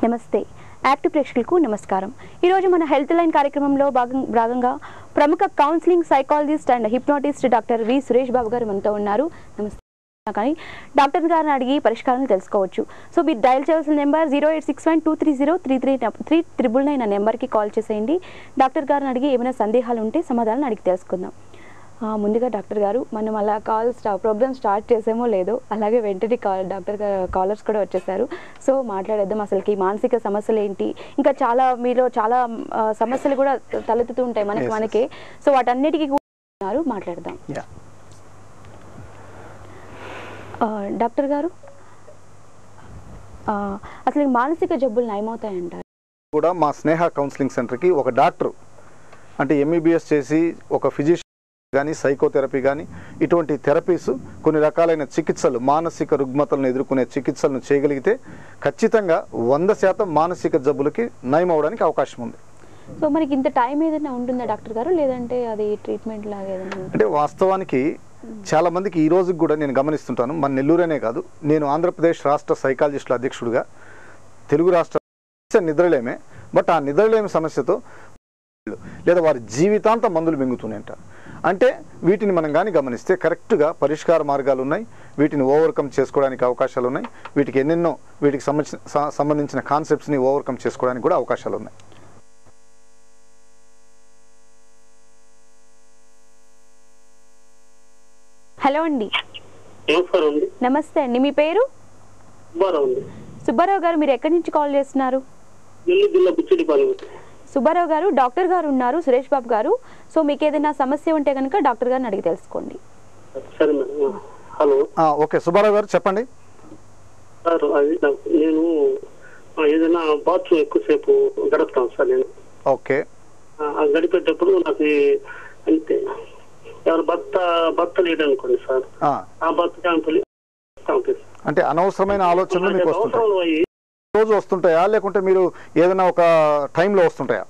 నమస్తే యాక్టివ్ ప్రేక్షకులకు నమస్కారం ఈరోజు మన హెల్త్ లైన్ కార్యక్రమంలో భాగం భాగంగా ప్రముఖ counselling psychologist and hypnotist doctor V Suresh Babu గారు మనతో ఉన్నారు నమస్తే కానీ డాక్టర్ గారిని అడిగి పరిష్కారాలు తెలుసుకోవచ్చు సో మీరు డయల్ చేయాల్సిన number zero eight six one two three zero three three three triple nine ఆ నెంబర్కి కాల్ చేసేయండి డాక్టర్ గారిని అడిగి ఏమైనా సందేహాలు ఉంటే సమాధానం అడిగి తెలుసుకుందాం ఆ, ముందుగా డాక్టర్ గారు మనం అలా కాల్ స్టా ప్రోగ్రామ్ స్టార్ట్ చేసేమో లేదో అలాగే వెంటనే కాల్ డాక్టర్ గారు కాలర్స్ కూడా వచ్చేసారు సో మాట్లాడేద్దాం అసలుకి మానసిక సమస్యలు ఏంటి ఇంకా చాలా మీలో చాలా ఆ, సమస్యలు కూడా తలెత్తుతూ ఉంటాయి మనకి Yes, yes. మనకే సో వాటన్నిటికీ కూడా ఉన్నారు, మాట్లాడదాం యా ఆ, డాక్టర్ గారు ఆ, అసలు ఈ మానసిక జబ్బులు నయమవుతాయంటారు కూడా మా స్నేహ కౌన్సిలింగ్ సెంటర్కి ఒక డాక్టర్ అంటే ఎంబీబీఎస్ చేసి ఒక ఫిజిషియన్ కానీ సైకోథెరపీ కానీ ఇటువంటి థెరపీస్ కొన్ని రకాలైన చికిత్సలు మానసిక రుగ్మతలను ఎదుర్కొనే చికిత్సలను చేయగలిగితే ఖచ్చితంగా వంద శాతం మానసిక జబ్బులకి నయం అవడానికి అవకాశం ఉంది సో మనకి ఇంత టైం ఏదైనా ఉంటుందా డాక్టర్ గారు లేదంటే అది ట్రీట్మెంట్ లాగా ఏదైనా ఉంటుందా? అంటే వాస్తవానికి చాలా మందికి ఈ రోజుకి కూడా నేను గమనిస్తుంటాను మన నెల్లూరనే కాదు నేను ఆంధ్రప్రదేశ్ రాష్ట్ర సైకాలజిస్టుల అధ్యక్షుడిగా తెలుగు రాష్ట్ర సమస్య నిద్రలేమే బట్ ఆ నిద్రలేమి సమస్యతో లేదా వారి జీవితాంతం మందులు మింగుతూనే అంటే వీటిని మనం కానీ గమనిస్తే కరెక్ట్గా పరిష్కార మార్గాలు ఉన్నాయి వీటిని ఓవర్కమ్ చేసుకోవడానికి అవకాశాలు ఉన్నాయి వీటికి ఎన్నెన్నో వీటికి సంబంధించిన స- సంబంధించిన కాన్సెప్ట్స్ని ఓవర్కమ్ చేసుకోవడానికి కూడా అవకాశాలు ఉన్నాయి హలో అండి నమస్కారం అండి నమస్తే అండి మీ పేరు సుబ్బారావు అండి సుబ్బారావు గారు మీరు ఎక్కడి నుంచి కాల్ చేస్తున్నారు నెల్లూరు జిల్లా బుచ్చిడిపాలెం సుబ్బారావు గారు డాక్టర్ గారు ఉన్నారు సురేష్ బాబు గారు సో మీకు ఏదైనా సమస్య ఉంటే కనుక డాక్టర్ గారిని అడిగి తెలుసుకోండి సరే మేడం హలో ఆ, ఓకే సుబ్బారావు గారు చెప్పండి సార్ అది నాకు నేను ఆ, ఏదైనా బాత్రూమ్ ఎక్కువసేపు గడుపుతాను సార్ నేను ఓకే ఆ, ఆ గడిపేటప్పుడు నాకు ఈ- అంటే ఎవరు భర్త భర్త లేడనుకోండి సార్ ఆ, ఆ భర్త ఉంటుంది సార్. అంటే అనవసరమైన ఆలోచనలు మీకు నాకు వస్తుంటాయి అవసరం అయ్యి రోజు వస్తుంటాయా లేకుంటే మీరు ఏదైనా ఒక టైంలో వస్తుంటాయా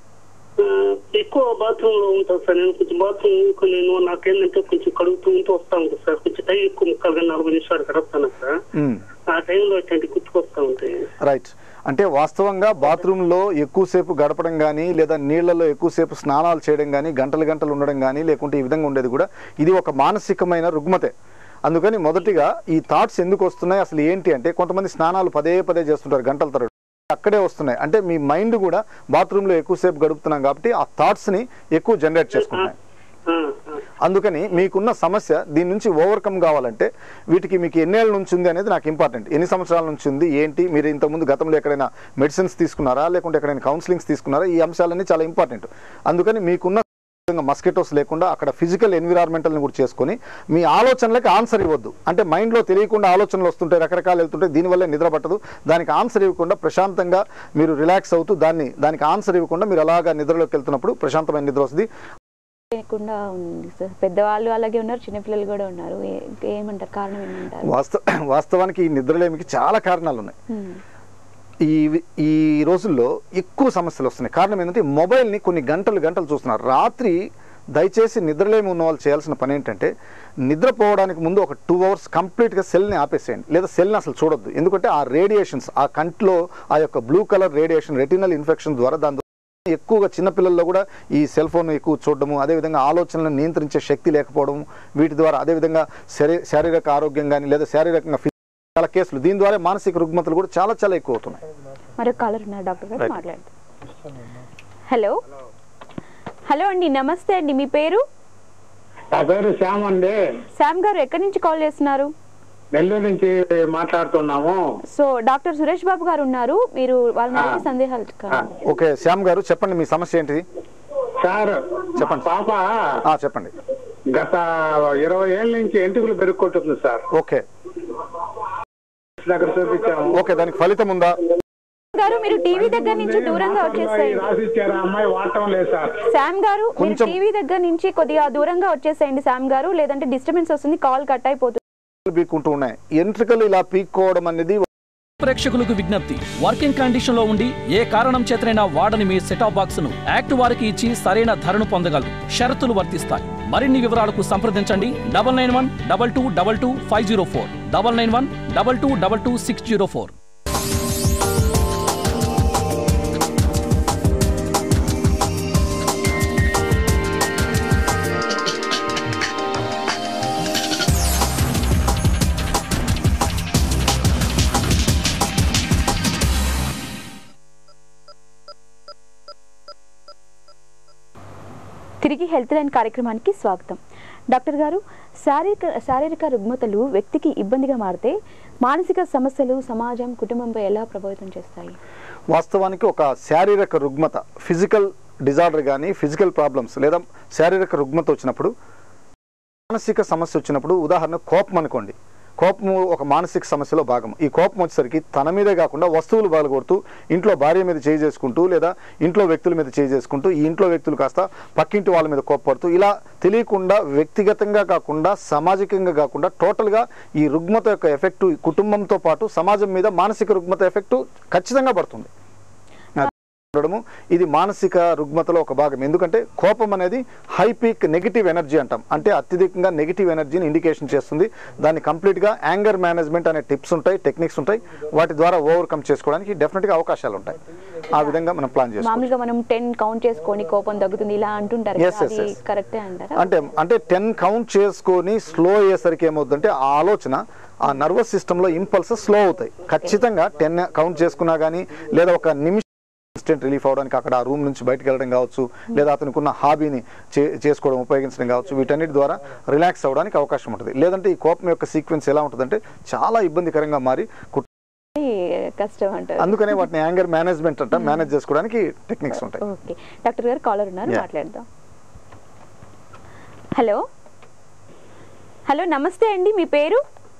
ఆ, ఎక్కువ బాత్రూమ్ లో ఉంటాను సార్ నేను కొంచెం బాత్రూమ్ నేను నాకేంటంటే కొంచెం కడుగుతూ ఉంటూ వస్తా ఉంటాను సార్ కొంచెం టైం ఎక్కువ ముక్కలు కానీ నలభై నిమిషాలు గడుపుతాను సార్ మ్మ్. ఆ టైంలో ఇట్లాంటి గుర్తుకొస్తా ఉంటాయి రైట్ అంటే వాస్తవంగా బాత్రూంలో ఎక్కువసేపు గడపడం కానీ లేదా నీళ్లలో ఎక్కువసేపు స్నానాలు చేయడం కానీ గంటలు గంటలు ఉండడం కానీ లేకుంటే ఈ విధంగా ఉండేది కూడా ఇది ఒక మానసికమైన రుగ్మతే అందుకని మొదటిగా ఈ థాట్స్ ఎందుకు వస్తున్నాయి అసలు ఏంటి అంటే కొంతమంది స్నానాలు పదే పదే చేస్తుంటారు గంటల తరబడి అక్కడే వస్తున్నాయి అంటే మీ మైండ్ కూడా బాత్రూంలో ఎక్కువసేపు గడుపుతున్నాం కాబట్టి ఆ థాట్స్ని ఎక్కువ జనరేట్ చేసుకుంటున్నాయి ఆ, ఆ. అందుకని మీకున్న సమస్య దీని నుంచి ఓవర్కమ్ కావాలంటే వీటికి మీకు ఎన్నేళ్ళ నుంచి ఉంది అనేది నాకు ఇంపార్టెంట్ ఎన్ని సంవత్సరాల నుంచి ఉంది ఏంటి మీరు ఇంతకుముందు గతంలో ఎక్కడైనా మెడిసిన్స్ తీసుకున్నారా లేకుంటే ఎక్కడైనా కౌన్సిలింగ్స్ తీసుకున్నారా ఈ అంశాలన్నీ చాలా ఇంపార్టెంట్ అందుకని మీకున్న మస్కిటోస్ లేకుండా అక్కడ ఫిజికల్ ఎన్విరాన్మెంటల్ని కూడా చేసుకొని మీ ఆలోచనలకి ఆన్సర్ ఇవ్వద్దు అంటే మైండ్లో తెలియకుండా ఆలోచనలు వస్తుంటాయి రకరకాలు వెళ్తుంటాయి దీనివల్ల నిద్ర పట్టదు దానికి ఆన్సర్ ఇవ్వకుండా ప్రశాంతంగా మీరు రిలాక్స్ అవుతూ దాన్ని దానికి ఆన్సర్ ఇవ్వకుండా మీరు అలాగా నిద్రలోకి వెళ్తున్నప్పుడు ప్రశాంతమైన నిద్ర వస్తుంది లేకుండా ఉంది సార్ పెద్దవాళ్ళు అలాగే ఉన్నారు చిన్నపిల్లలు కూడా ఉన్నారు ఏ- ఏమంటారు కారణం ఏమంటారు వాస్తవ వాస్తవానికి ఈ నిద్రలేమికి చాలా కారణాలు ఉన్నాయి ఉమ్. ఈ ఈ రోజుల్లో ఎక్కువ సమస్యలు వస్తున్నాయి కారణం ఏంటంటే మొబైల్ని కొన్ని గంటలు గంటలు చూస్తున్నారు రాత్రి దయచేసి నిద్రలేమి ఉన్న వాళ్ళు చేయాల్సిన పని ఏంటంటే నిద్రపోవడానికి ముందు ఒక టూ అవర్స్ కంప్లీట్గా సెల్ని ఆపేసేయండి లేదా సెల్ని అసలు చూడొద్దు ఎందుకంటే ఆ రేడియేషన్స్ ఆ కంట్లో ఆ యొక్క blue colour radiation retinal infection ద్వారా దాని ద్వారా ఎక్కువగా చిన్నపిల్లల్లో కూడా ఈ సెల్ ఫోన్ ఎక్కువ చూడడము అదేవిధంగా ఆలోచనలను నియంత్రించే శక్తి లేకపోవడం వీటి ద్వారా అదేవిధంగా శరీ శారీరక ఆరోగ్యం కానీ లేదా శారీరకంగా physical చాలా కేసులు దీని ద్వారా మానసిక రుగ్మతలు కూడా చాలా చాలా ఎక్కువ అవుతున్నాయి మరొక కాలర్ ఉన్నారు డాక్టర్ గారు Right. మాట్లాడతారు హలో హలో అండి నమస్తే అండి మీ పేరు నా పేరు శ్యామ్ అండి శామ్ గారు ఎక్కడి నుంచి కాల్ చేస్తున్నారు నెల్లూరు నుంచి మాట్లాడుతున్నాము సో డాక్టర్ సురేష్ బాబు గారు ఉన్నారు మీరు వాళ్ళని అడిగి సందేహాలు కా- ఓకే శ్యామ్ గారు చెప్పండి మీ సమస్య ఏంటిది సార్ చెప్పండి. పాప ఆ, చెప్పండి గత ఇరవై ఏళ్ళ నుంచి ఎంటుకలు పెరుగుకుంటుంది సార్ ఓకే దగ్గర చూపించాము ఓకే దానికి ఫలితం ఉందా గారు మీరు టీవీ దగ్గర నుంచి దూరంగా వచ్చేసేయండి రాసి ఇచ్చారు ఆ అమ్మాయి వాడటం లేదు సార్ శామ్ గారు మీరు కొంచెం- టీవీ దగ్గర నుంచి కొద్దిగా దూరంగా వచ్చేసేయండి శామ్ గారు లేదంటే డిస్టర్బెన్స్ వస్తుంది కాల్ కట్ అయిపోతుంది పీక్కుంటూ ఉన్నాయి ఎంట్రికలు ఇలా పీక్కోవడం అనేది ప్రేక్షకులకు విజ్ఞప్తి వర్కింగ్ కండిషన్ లో ఉండి ఏ కారణం చేతనైనా వాడని మీ సెటాప్ బాక్స్ ను యాక్ట్ వారికి ఇచ్చి సరైన ధరను పొందగలరు షరతులు వర్తిస్తాయి మరిన్ని వివరాలకు సంప్రదించండి double nine one double two double two five zero four double nine one double two double two six zero four తిరిగి హెల్త్ లైన్ కార్యక్రమానికి స్వాగతం డాక్టర్ గారు శారీరక శారీరక రుగ్మతలు వ్యక్తికి ఇబ్బందిగా మారితే మానసిక సమస్యలు సమాజం కుటుంబంపై ఎలా ప్రభావితం చేస్తాయి వాస్తవానికి ఒక శారీరక రుగ్మత ఫిజికల్ డిజార్డర్ కానీ ఫిజికల్ ప్రాబ్లమ్స్ లేదా శారీరక రుగ్మత వచ్చినప్పుడు మానసిక సమస్య వచ్చినప్పుడు ఉదాహరణ కోపం అనుకోండి కోపము ఒక మానసిక సమస్యలో భాగం ఈ కోపం వచ్చేసరికి తన మీదే కాకుండా వస్తువులు బాగొడుతూ ఇంట్లో భార్య మీద చేయి చేసుకుంటూ లేదా ఇంట్లో వ్యక్తుల మీద చేయి చేసుకుంటూ ఈ ఇంట్లో వ్యక్తులు కాస్త పక్కింటి వాళ్ళ మీద కోప్పడుతూ ఇలా తెలియకుండా వ్యక్తిగతంగా కాకుండా సామాజికంగా కాకుండా టోటల్గా ఈ రుగ్మత యొక్క ఎఫెక్టు కుటుంబంతో పాటు సమాజం మీద మానసిక రుగ్మత ఎఫెక్టు ఖచ్చితంగా పడుతుంది ఉండడము ఇది మానసిక రుగ్మతలో ఒక భాగం ఎందుకంటే కోపం అనేది హై పీక్ నెగిటివ్ ఎనర్జీ అంటాం అంటే అత్యధికంగా నెగిటివ్ ఎనర్జీని ఇండికేషన్ చేస్తుంది దాన్ని కంప్లీట్గా యాంగర్ మేనేజ్మెంట్ అనే టిప్స్ ఉంటాయి టెక్నిక్స్ ఉంటాయి వాటి ద్వారా ఓవర్కమ్ చేసుకోవడానికి డెఫినెట్గా అవకాశాలు ఉంటాయి ఆ విధంగా మనం ప్లాన్ చేసుకోవాలి మామూలుగా మనం టెన్ కౌంట్ చేసుకొని కోపం తగ్గుతుంది ఇలా అంటుంటారు Yes, కదా, yes, అది yes. కరెక్టే అంటారా అంటే అంటే టెన్ కౌంట్ చేసుకొని స్లో అయ్యేసరికి ఏమవుతుందంటే ఆ ఆలోచన ఆ నర్వస్ సిస్టంలో ఇంపల్సెస్ స్లో అవుతాయి ఖచ్చితంగా టెన్ కౌంట్ చేసుకున్నా కానీ లేదా ఒక నిమిషం ఇన్స్టెంట్ రిలీఫ్ అవడానికి అక్కడ ఆ రూమ్ నుంచి బయటకు వెళ్ళడం కావచ్చు లేదా అతనికి ఉన్న హాబీని చే- చేసుకోవడం ఉపయోగించడం కావచ్చు వీటన్నిటి ద్వారా రిలాక్స్ అవ్వడానికి అవకాశం ఉంటుంది లేదంటే ఈ కోపం యొక్క సీక్వెన్స్ ఎలా ఉంటుందంటే చాలా ఇబ్బందికరంగా మారి కుట్- కష్టం అంటారు అందుకనే వాటిని యాంగర్ మేనేజ్మెంట్ అంట మేనేజ్ చేసుకోవడానికి టెక్నిక్స్ ఉంటాయి ఓకే డాక్టర్ గారు కాలర్ ఉన్నారు Yeah. మాట్లాడదాం హలో హలో నమస్తే అండి మీ పేరు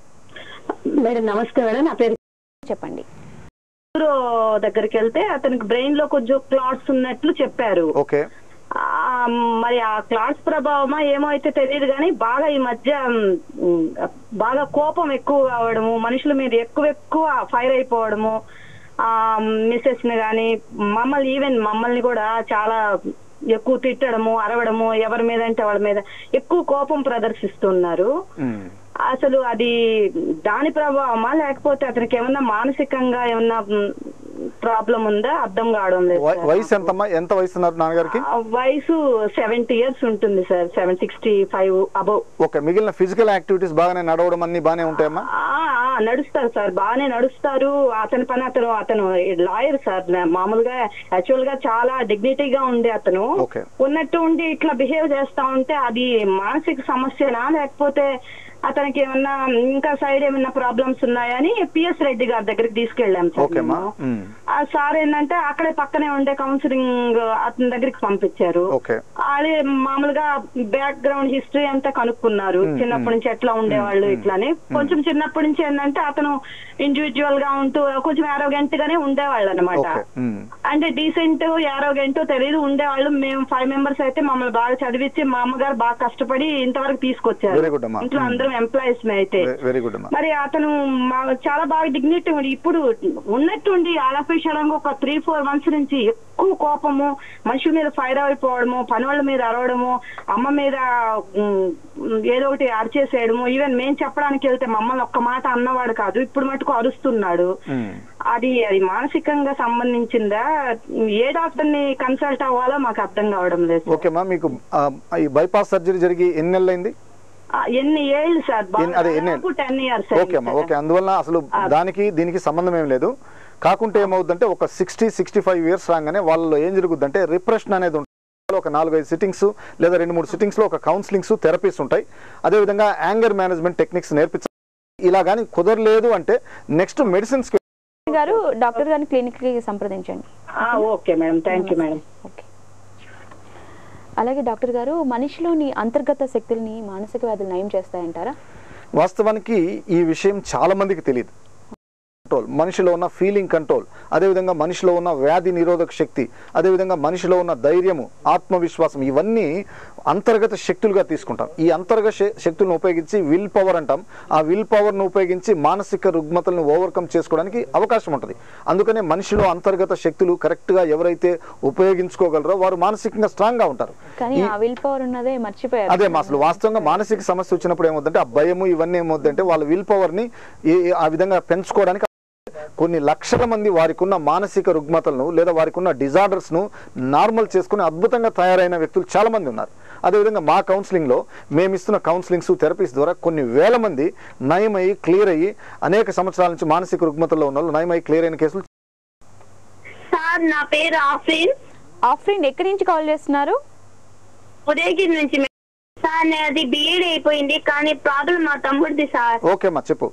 మేడం నమస్తే మేడం నా పేరు చెప్పండి న్యూరో దగ్గరికి వెళ్తే అతనికి బ్రెయిన్ లో కొంచెం క్లాట్స్ ఉన్నట్లు చెప్పారు ఓకే ఆ, మరి ఆ క్లాట్స్ ప్రభావమా ఏమో అయితే తెలియదు కానీ బాగా ఈ మధ్య ఉమ్, బాగా కోపం ఎక్కువ కావడము మనుషుల మీద ఎక్కువ ఎక్కువ ఫైర్ అయిపోవడము ఆ మిస్సెస్ ని గాని మమ్మల్ని ఈవెన్ మమ్మల్ని కూడా చాలా ఎక్కువ తిట్టడము అరవడము ఎవరి మీద అంటే వాళ్ళ మీద ఎక్కువ కోపం ప్రదర్శిస్తున్నారు మ్మ్. అసలు అది దాని ప్రభావమా లేకపోతే అతనికి ఏమన్నా మానసికంగా ఏమన్నా ప్రాబ్లం ఉందా అర్థం కావడం లేదు వయ- సార్. వయసు ఎంతమ్మా ఎంత వయసు ఉన్నారు నాన్నగారికి ఆ వయసు సెవెంటీ ఇయర్స్ ఉంటుంది sir seven sixty five above okay మిగిలిన ఫిజికల్ యాక్టివిటీస్ బాగానే నడవడం అన్ని బాగానే ఉంటాయమ్మా నడుస్తారు సార్ బాగానే నడుస్తారు అతని పని అతను అతను లాయర్ సార్ నా- మామూలుగా యాక్చువల్ గా చాలా డిగ్నిటీగా ఉండే అతను Okay. ఉన్నట్టు ఉండి ఇట్లా బిహేవ్ చేస్తా ఉంటే అది మానసిక సమస్యనా లేకపోతే అతనికి ఏమన్నా ఇంకా సైడ్ ఏమన్నా ప్రాబ్లమ్స్ ఉన్నాయని పిఎస్ రెడ్డి గారి దగ్గరికి తీసుకెళ్ళాం సార్ ఓకే అమ్మా మేము. మ్మ్. ఆ సార్ ఏంటంటే అక్కడే పక్కనే ఉండే కౌన్సిలింగ్ అతని దగ్గరికి పంపించారు ఓకే అది మామూలుగా బ్యాక్ గ్రౌండ్ హిస్టరీ అంతా కనుక్కున్నారు చిన్నప్పటి నుంచి ఎట్లా ఉండేవాళ్ళు ఇట్లాని కొంచెం చిన్నప్పటి నుంచి ఏంటంటే అతను ఇండివిజువల్ గా ఉంటూ కొంచెం ఆరోగ్యంట్ గానే ఉండేవాళ్ళు అనమాట ఓకే మ్మ్. అంటే డీసెంట్ ఆరోగ్యంట్ తెలియదు ఉండేవాళ్ళు మేము ఫైవ్ మెంబర్స్ అయితే మమ్మల్ని బాగా చదివించి మా అమ్మగారు బాగా కష్టపడి ఇంతవరకు తీసుకొచ్చారు Very good అమ్మా. ఇంట్లో అందరం ఎంప్లాయీస్ అయితే వెరీ గుడ్ అమ్మా మరి అతను మా- చాలా బాగా డిగ్నిటీ ఉండి ఇప్పుడు ఉన్నట్టుండి ఆలఫీషడంగా ఒక త్రీ ఫోర్ మంత్స్ నుంచి ఎక్కువ కోపము మనుషుల మీద ఫైర్ అయిపోవడము పని వాళ్ళ మీద అరవడము అమ్మ మీద ఉమ్, ఏదో ఒకటి అరిచేసేయడము ఈవెన్ మేము చెప్పడానికి వెళ్తే మమ్మల్ని ఒక్క మాట అన్నవాడు కాదు ఇప్పుడు మటుకు అరుస్తున్నాడు మ్మ్. అది అది మానసికంగా సంబంధించిందా ఏ డాక్టర్ ని కన్సల్ట్ అవ్వాలో మాకు అర్థం కావడం లేదు ఓకే అమ్మా మీకు ఆ, ఈ బైపాస్ సర్జరీ జరిగి ఎన్ని నెలలు అయింది ఆ, ఎన్ని ఏళ్ళు సార్ ఎన్ని- అదే ఎన్ని ఏళ్ళు? టెన్ ఇయర్స్ ఓకే అమ్మా ఓకే అందువల్ల అసలు దానికి దీనికి సంబంధం ఏం లేదు కాకుంటే ఏమవుతుందంటే ఒక సిక్స్టీ సిక్స్టీ ఫైవ్ ఇయర్స్ రాగానే వాళ్ళలో ఏం జరుగుతుందంటే రిప్రెషన్ అనేది ఉంటుంది ఒక నాలుగైదు సిట్టింగ్స్ లేదా రెండు మూడు సిట్టింగ్స్ లో ఒక కౌన్సిలింగ్స్ థెరపీస్ ఉంటాయి అదేవిధంగా యాంగర్ మేనేజ్మెంట్ టెక్నిక్స్ నేర్పించాలి ఇలా కానీ కుదరలేదు అంటే నెక్స్ట్ మెడిసిన్స్ గారు డాక్టర్ గారిని క్లినిక్ కి సంప్రదించండి okay madam thank you madam okay అలాగే డాక్టర్ గారు మనిషిలోని అంతర్గత శక్తుల్ని మానసిక వ్యాధులు నయం చేస్తాయంటారా వాస్తవానికి ఈ విషయం చాలా మందికి తెలియదు కంట్రోల్ మనిషిలో ఉన్న ఫీలింగ్ కంట్రోల్ అదేవిధంగా మనిషిలో ఉన్న వ్యాధి నిరోధక శక్తి అదేవిధంగా మనిషిలో ఉన్న ధైర్యము ఆత్మవిశ్వాసం ఇవన్నీ అంతర్గత శక్తులుగా తీసుకుంటాం ఈ అంతర్గత శ- శక్తులను ఉపయోగించి విల్ పవర్ అంటాం ఆ విల్ పవర్ను ఉపయోగించి మానసిక రుగ్మతలను ఓవర్కమ్ చేసుకోవడానికి అవకాశం ఉంటుంది అందుకనే మనిషిలో అంతర్గత శక్తులు కరెక్ట్గా ఎవరైతే ఉపయోగించుకోగలరో వారు మానసికంగా స్ట్రాంగ్గా ఉంటారు కానీ ఈ- ఆ విల్ పవర్ ఉన్నదే మర్చిపోయారు అదే మా అసలు వాస్తవంగా మానసిక సమస్య వచ్చినప్పుడు ఏమవుతుందంటే ఆ భయము ఇవన్నీ ఏమవుతుందంటే వాళ్ళ విల్ పవర్ ని ఈ- ఆ విధంగా పెంచుకోవడానికి కొన్ని లక్షల మంది వారికి ఉన్న మానసిక రుగ్మతలను లేదా వారికి ఉన్న డిజార్డర్స్ ను నార్మల్ చేసుకుని అద్భుతంగా తయారైన వ్యక్తులు చాలా మంది ఉన్నారు అదేవిధంగా మా కౌన్సిలింగ్ లో మేము ఇస్తున్న కౌన్సిలింగ్స్ థెరపీస్ ద్వారా కొన్ని వేల మంది నయమయ్యి క్లియర్ అయ్యి అనేక సంవత్సరాల నుంచి మానసిక రుగ్మతల్లో ఉన్న వాళ్ళు నయమయ్యి క్లియర్ అయిన కేసులు సార్ నా పేరు ఆఫ్రీన్ ఆఫ్రిన్ ఎక్కడి నుంచి కాల్ చేస్తున్నారు ఉదయగిరి నుంచి మే- సార్ నాది బిఏడ్ అయిపోయింది కానీ ప్రాబ్లం మా తమ్ముడిది సార్ ఓకే అమ్మా చెప్పు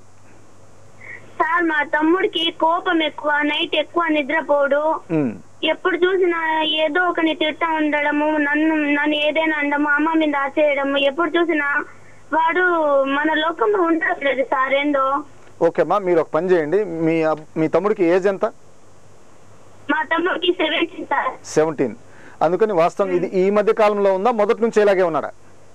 సార్ మా తమ్ముడికి కోపం ఎక్కువ నైట్ ఎక్కువ నిద్రపోడు ఉమ్, ఎప్పుడు చూసినా ఏదో ఒకని తిడతా ఉండడము నన్ను నన్ను ఏదైనా అనడము అమ్మ మీద ఆచేయడము ఎప్పుడు చూసినా వాడు మన లోకంలో ఉండట్లేదు సార్ ఏందో ఓకే అమ్మా మీరు ఒక పని చేయండి మీ అబ్- మీ తమ్ముడికి ఏజ్ ఎంత మా తమ్ముడికి సెవెంటీన్ సార్ సెవెంటీన్ అందుకని వాస్తవం ఇది ఈ మధ్య కాలంలో ఉందా మొదటి నుంచి ఇలాగే ఉన్నాడా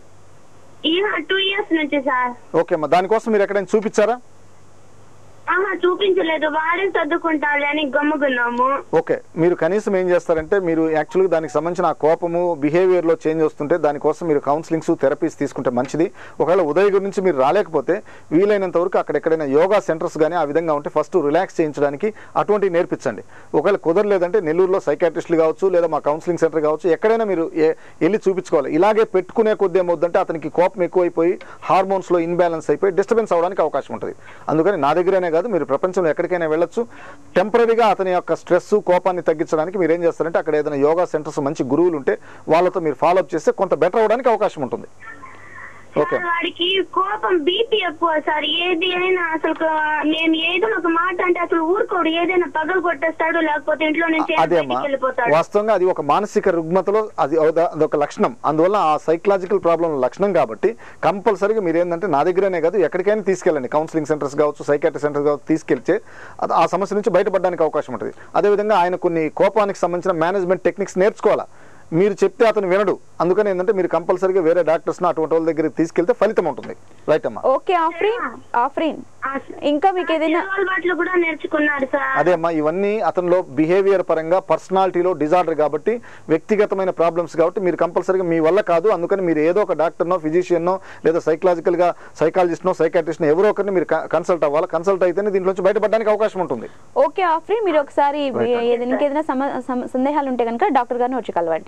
ఈ టూ ఇయర్స్ నుంచి సార్ ఓకే అమ్మా దానికోసం మీరు ఎక్కడైనా చూపించారా ఆహా చూపించలేదు వాడే సర్దుకుంటాడు అని గమ్ముకున్నాము ఓకే మీరు కనీసం ఏం చేస్తారంటే మీరు యాక్చువల్గా దానికి సంబంధించిన ఆ కోపము బిహేవియర్లో చేంజ్ వస్తుంటే దానికోసం మీరు కౌన్సిలింగ్స్ థెరపీస్ తీసుకుంటే మంచిది ఒకవేళ ఉదయం గురించి మీరు రాలేకపోతే వీలైనంత వరకు అక్కడ ఎక్కడైనా యోగా సెంటర్స్ కానీ ఆ విధంగా ఉంటే ఫస్ట్ రిలాక్స్ చేయించడానికి అటువంటివి నేర్పించండి ఒకవేళ కుదరలేదంటే నెల్లూరులో సైకాట్రిస్టులు కావచ్చు లేదా మా కౌన్సిలింగ్ సెంటర్ కావచ్చు ఎక్కడైనా మీరు ఏ- వెళ్ళి చూపించుకోవాలి ఇలాగే పెట్టుకునే కొద్ది ఏమవుతుందంటే అతనికి కోపం ఎక్కువైపోయి హార్మోన్స్లో ఇన్బ్యాలెన్స్ అయిపోయి డిస్టర్బెన్స్ అవడానికి అవకాశం ఉంటుంది అందుకని నా దగ్గరనే కాదు మీరు ప్రపంచంలో ఎక్కడికైనా వెళ్ళొచ్చు టెంపరీగా అతని యొక్క స్ట్రెస్ కోపాన్ని తగ్గించడానికి మీరు ఏం చేస్తారంటే అక్కడ ఏదైనా యోగా సెంటర్స్ మంచి గురువులు ఉంటే వాళ్ళతో మీరు ఫాలో అప్ చేస్తే కొంత బెటర్ అవడానికి అవకాశం ఉంటుంది ఓకే సార్, వాడికి కోపం బీపీ ఎక్కువ సార్ ఏది అయినా అసలు మేము ఏదైనా ఒక మాట అంటే అసలు ఊరుకోడు ఏదైనా పగలు కొట్టేస్తాడు లేకపోతే ఇంట్లో నుంచి అదే అమ్మా బయటికి వెళ్ళిపోతాడు వాస్తవంగా అది ఒక మానసిక రుగ్మతలో అది ఒక- అదొక లక్షణం అందువల్ల ఆ సైకలాజికల్ ప్రాబ్లం లక్షణం కాబట్టి కంపల్సరీగా మీరు ఏంటంటే నా దగ్గరనే కాదు ఎక్కడికైనా తీసుకెళ్ళండి కౌన్సిలింగ్ సెంటర్స్ కావచ్చు సైకాట్రీ సెంటర్స్ కావచ్చు తీసుకెళ్తే అది ఆ సమస్య నుంచి బయటపడడానికి అవకాశం ఉంటుంది అదేవిధంగా ఆయన కొన్ని కోపానికి సంబంధించిన మేనేజ్మెంట్ టెక్నిక్స్ నేర్చుకోవాలా మీరు చెప్తే అతను వినడు అందుకని ఏంటంటే మీరు కంపల్సరీగా వేరే డాక్టర్స్ని అటువంటి వాళ్ళ దగ్గరికి తీసుకెళ్తే ఫలితం ఉంటుంది రైట్ అమ్మా ఓకే ఆఫ్రీన్ ఆఫ్రీన్ ఇంకా మీకు ఏదైనా చెడు అలవాట్లు కూడా నేర్చుకున్నాడు సార్ అదే అమ్మా ఇవన్నీ అతనిలో బిహేవియర్ పరంగా పర్సనాలిటీలో డిజార్డర్ కాబట్టి వ్యక్తిగతమైన ప్రాబ్లమ్స్ కాబట్టి మీరు కంపల్సరీగా మీ వల్ల కాదు అందుకని మీరు ఏదో ఒక డాక్టర్నో ఫిజిషియన్నో లేదా సైకలాజికల్గా సైకాలజిస్ట్నో సైకాట్రిస్ట్నో ఎవరో ఒకరిని మీరు కన్సల్ట్ అవ్వాలి కన్సల్ట్ అయితేనే దీంట్లోంచి బయటపడడానికి అవకాశం ఉంటుంది ఓకే ఆఫ్రీన్ మీరు ఒకసారి ఏదైనా ఇంకేదైనా సమ సమ- సందేహాలు ఉంటే కనుక డాక్టర్ గారిని వచ్చి కలవండి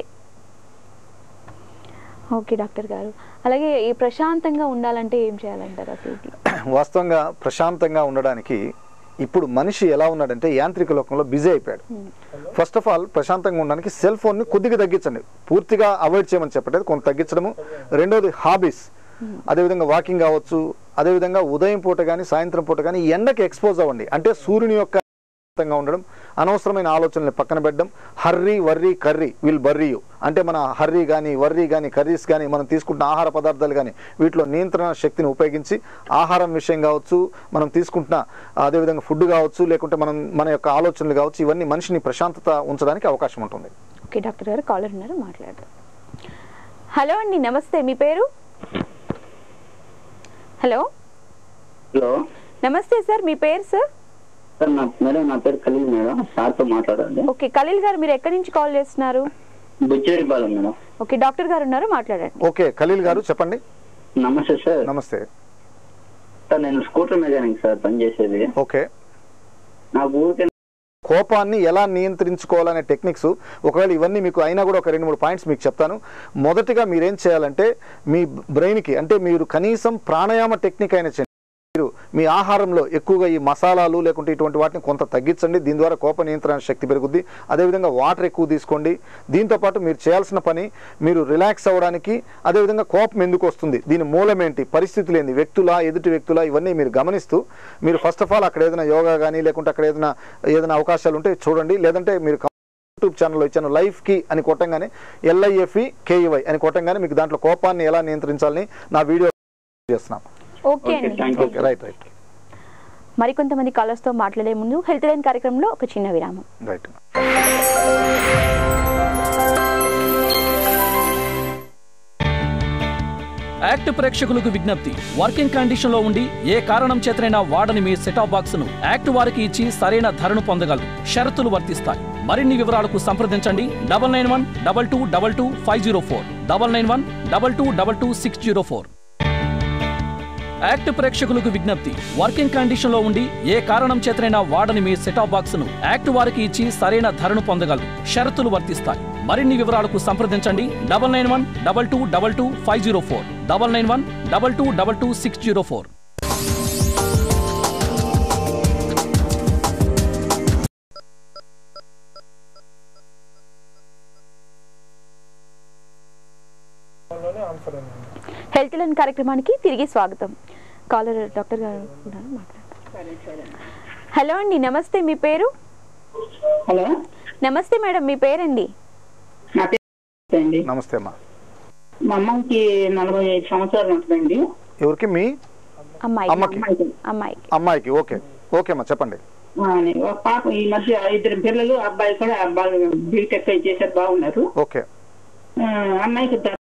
ఓకే డాక్టర్ గారు అలాగే ఈ ప్రశాంతంగా ఉండాలంటే ఏం చేయాలంటారు అసలు వాస్తవంగా ప్రశాంతంగా ఉండడానికి ఇప్పుడు మనిషి ఎలా ఉన్నాడంటే యాంత్రిక లోకంలో బిజీ అయిపోయాడు ఫస్ట్ ఆఫ్ ఆల్ ప్రశాంతంగా ఉండడానికి సెల్ ఫోన్ని కొద్దిగా తగ్గించండి పూర్తిగా అవాయిడ్ చేయమని చెప్పట్లేదు కొంత తగ్గించడము రెండోది హాబీస్ అదేవిధంగా వాకింగ్ కావచ్చు అదేవిధంగా ఉదయం పూట కానీ సాయంత్రం పూట కానీ ఎండకి ఎక్స్పోజ్ అవ్వండి అంటే సూర్యుని యొక్క గా ఉండడం అనవసరమైన ఆలోచనల్ని పక్కన పెట్టడం hurry worry curry will bury you అంటే మన హర్రీ కానీ వర్రీ కానీ కర్రీస్ కానీ మనం తీసుకుంటున్న ఆహార పదార్థాలు కానీ వీటిలో నియంత్రణ శక్తిని ఉపయోగించి ఆహారం విషయం కావచ్చు మనం తీసుకుంటున్న అదేవిధంగా ఫుడ్ కావచ్చు లేకుంటే మనం మన యొక్క ఆలోచనలు కావచ్చు ఇవన్నీ మనిషిని ప్రశాంతత ఉంచడానికి అవకాశం ఉంటుంది ఓకే డాక్టర్ గారు కాలర్ ఉన్నారు మాట్లాడదాం హలో అండి నమస్తే మీ పేరు హలో హలో నమస్తే సార్ మీ పేరు సార్ సార్ నా మేడం నా పేరు ఖలీల్ మేడం సార్తో మాట్లాడాలి ఓకే ఖలీల్ గారు మీరు ఎక్కడి నుంచి కాల్ చేస్తున్నారు బుచ్చిరెడ్డిపాలెం మేడం ఓకే డాక్టర్ గారు ఉన్నారు మాట్లాడండి ఓకే ఖలీల్ గారు చెప్పండి నమస్తే సార్ నమస్తే సార్ నేను స్కూటర్ మెకానిక్ సార్ పనిచేసేది ఓకే నాకు ఊరికే కోపాన్ని ఎలా నియంత్రించుకోవాలనే టెక్నిక్స్ ఒకవేళ ఇవన్నీ మీకు అయినా కూడా ఒక రెండు మూడు పాయింట్స్ మీకు చెప్తాను మొదటిగా మీరేం చేయాలంటే మీ బ్రెయిన్కి అంటే మీరు కనీసం ప్రాణాయామ టెక్నిక్ అయినా చేయండి మీరు మీ ఆహారంలో ఎక్కువగా ఈ మసాలాలు లేకుంటే ఇటువంటి వాటిని కొంత తగ్గించండి దీని ద్వారా కోప నియంత్రణ శక్తి పెరుగుద్ది అదేవిధంగా వాటర్ ఎక్కువ తీసుకోండి దీంతో పాటు మీరు చేయాల్సిన పని మీరు రిలాక్స్ అవ్వడానికి అదేవిధంగా కోపం ఎందుకు వస్తుంది దీని మూలం ఏంటి పరిస్థితులు ఏంటి వ్యక్తుల ఎదుటి వ్యక్తుల ఇవన్నీ మీరు గమనిస్తూ మీరు ఫస్ట్ ఆఫ్ ఆల్ అక్కడ ఏదైనా యోగా కానీ లేకుంటే అక్కడ ఏదైనా ఏదైనా అవకాశాలు ఉంటే చూడండి లేదంటే మీరు యూట్యూబ్ ఛానల్లో ఇచ్చాను లైఫ్ కి అని కొట్టంగానే ఎల్ఐఎఫ్ఈ కేఈవై అని కొట్టంగానే మీకు దాంట్లో కోపాన్ని ఎలా నియంత్రించాలని నా వీడియో చేస్తున్నాం ఓకే ఓకే అండి thank you okay right right మరికొంతమంది కాలర్స్ తో మాట్లాడే ముందు హెల్త్ లైన్ కార్యక్రమంలో ఒక చిన్న విరామం రైట్ యాక్ట్ ప్రేక్షకులకు విజ్ఞప్తి వర్కింగ్ కండిషన్ లో ఉండి ఏ కారణం చేతనైనా వాడని మీ సెటాప్ బాక్స్ ను యాక్ట్ వారికి ఇచ్చి సరైన ధరను పొందగలరు షరతులు వర్తిస్తాయి మరిన్ని వివరాలకు సంప్రదించండి double nine one double two double two five zero four double nine one double two double two six zero four ACT ప్రేక్షకులకు విజ్ఞప్తి వర్కింగ్ కండిషన్ లో ఉండి ఏ కారణం చేతనైనా వాడని మీ సెటాప్ బాక్స్ ను యాక్ట్ వారికి ఇచ్చి సరైన ధరను పొందగలరు షరతులు వర్తిస్తాయి మరిన్ని వివరాలకు సంప్రదించండి double nine one double two double two five zero four double nine one double two double two six zero four health line కార్యక్రమానికి తిరిగి స్వాగతం కాలర్ డాక్టర్ గారు ఉన్నారు, మాట్లాడతారు హలో అండి నమస్తే మీ పేరు హలో నమస్తే మేడం మీ పేరండి నా పేరు అండి నమస్తే అమ్మా మా అమ్మకి నలభై ఐదు సంవత్సరాలు ఉంటుందండి ఎవరికి మీ అమ్మాయి అమ్మకి అమ్మాయికి అమ్మాయికి ఓకే ఓకే అమ్మా చెప్పండి ఆ, ఒక పాప ఈ మధ్య ఇద్దరు పిల్లలు అబ్బాయి కూడా అబ్బాయి బీటెక్ చేశారు బాగున్నారు ఓకే ఆ, అమ్మాయికి ద-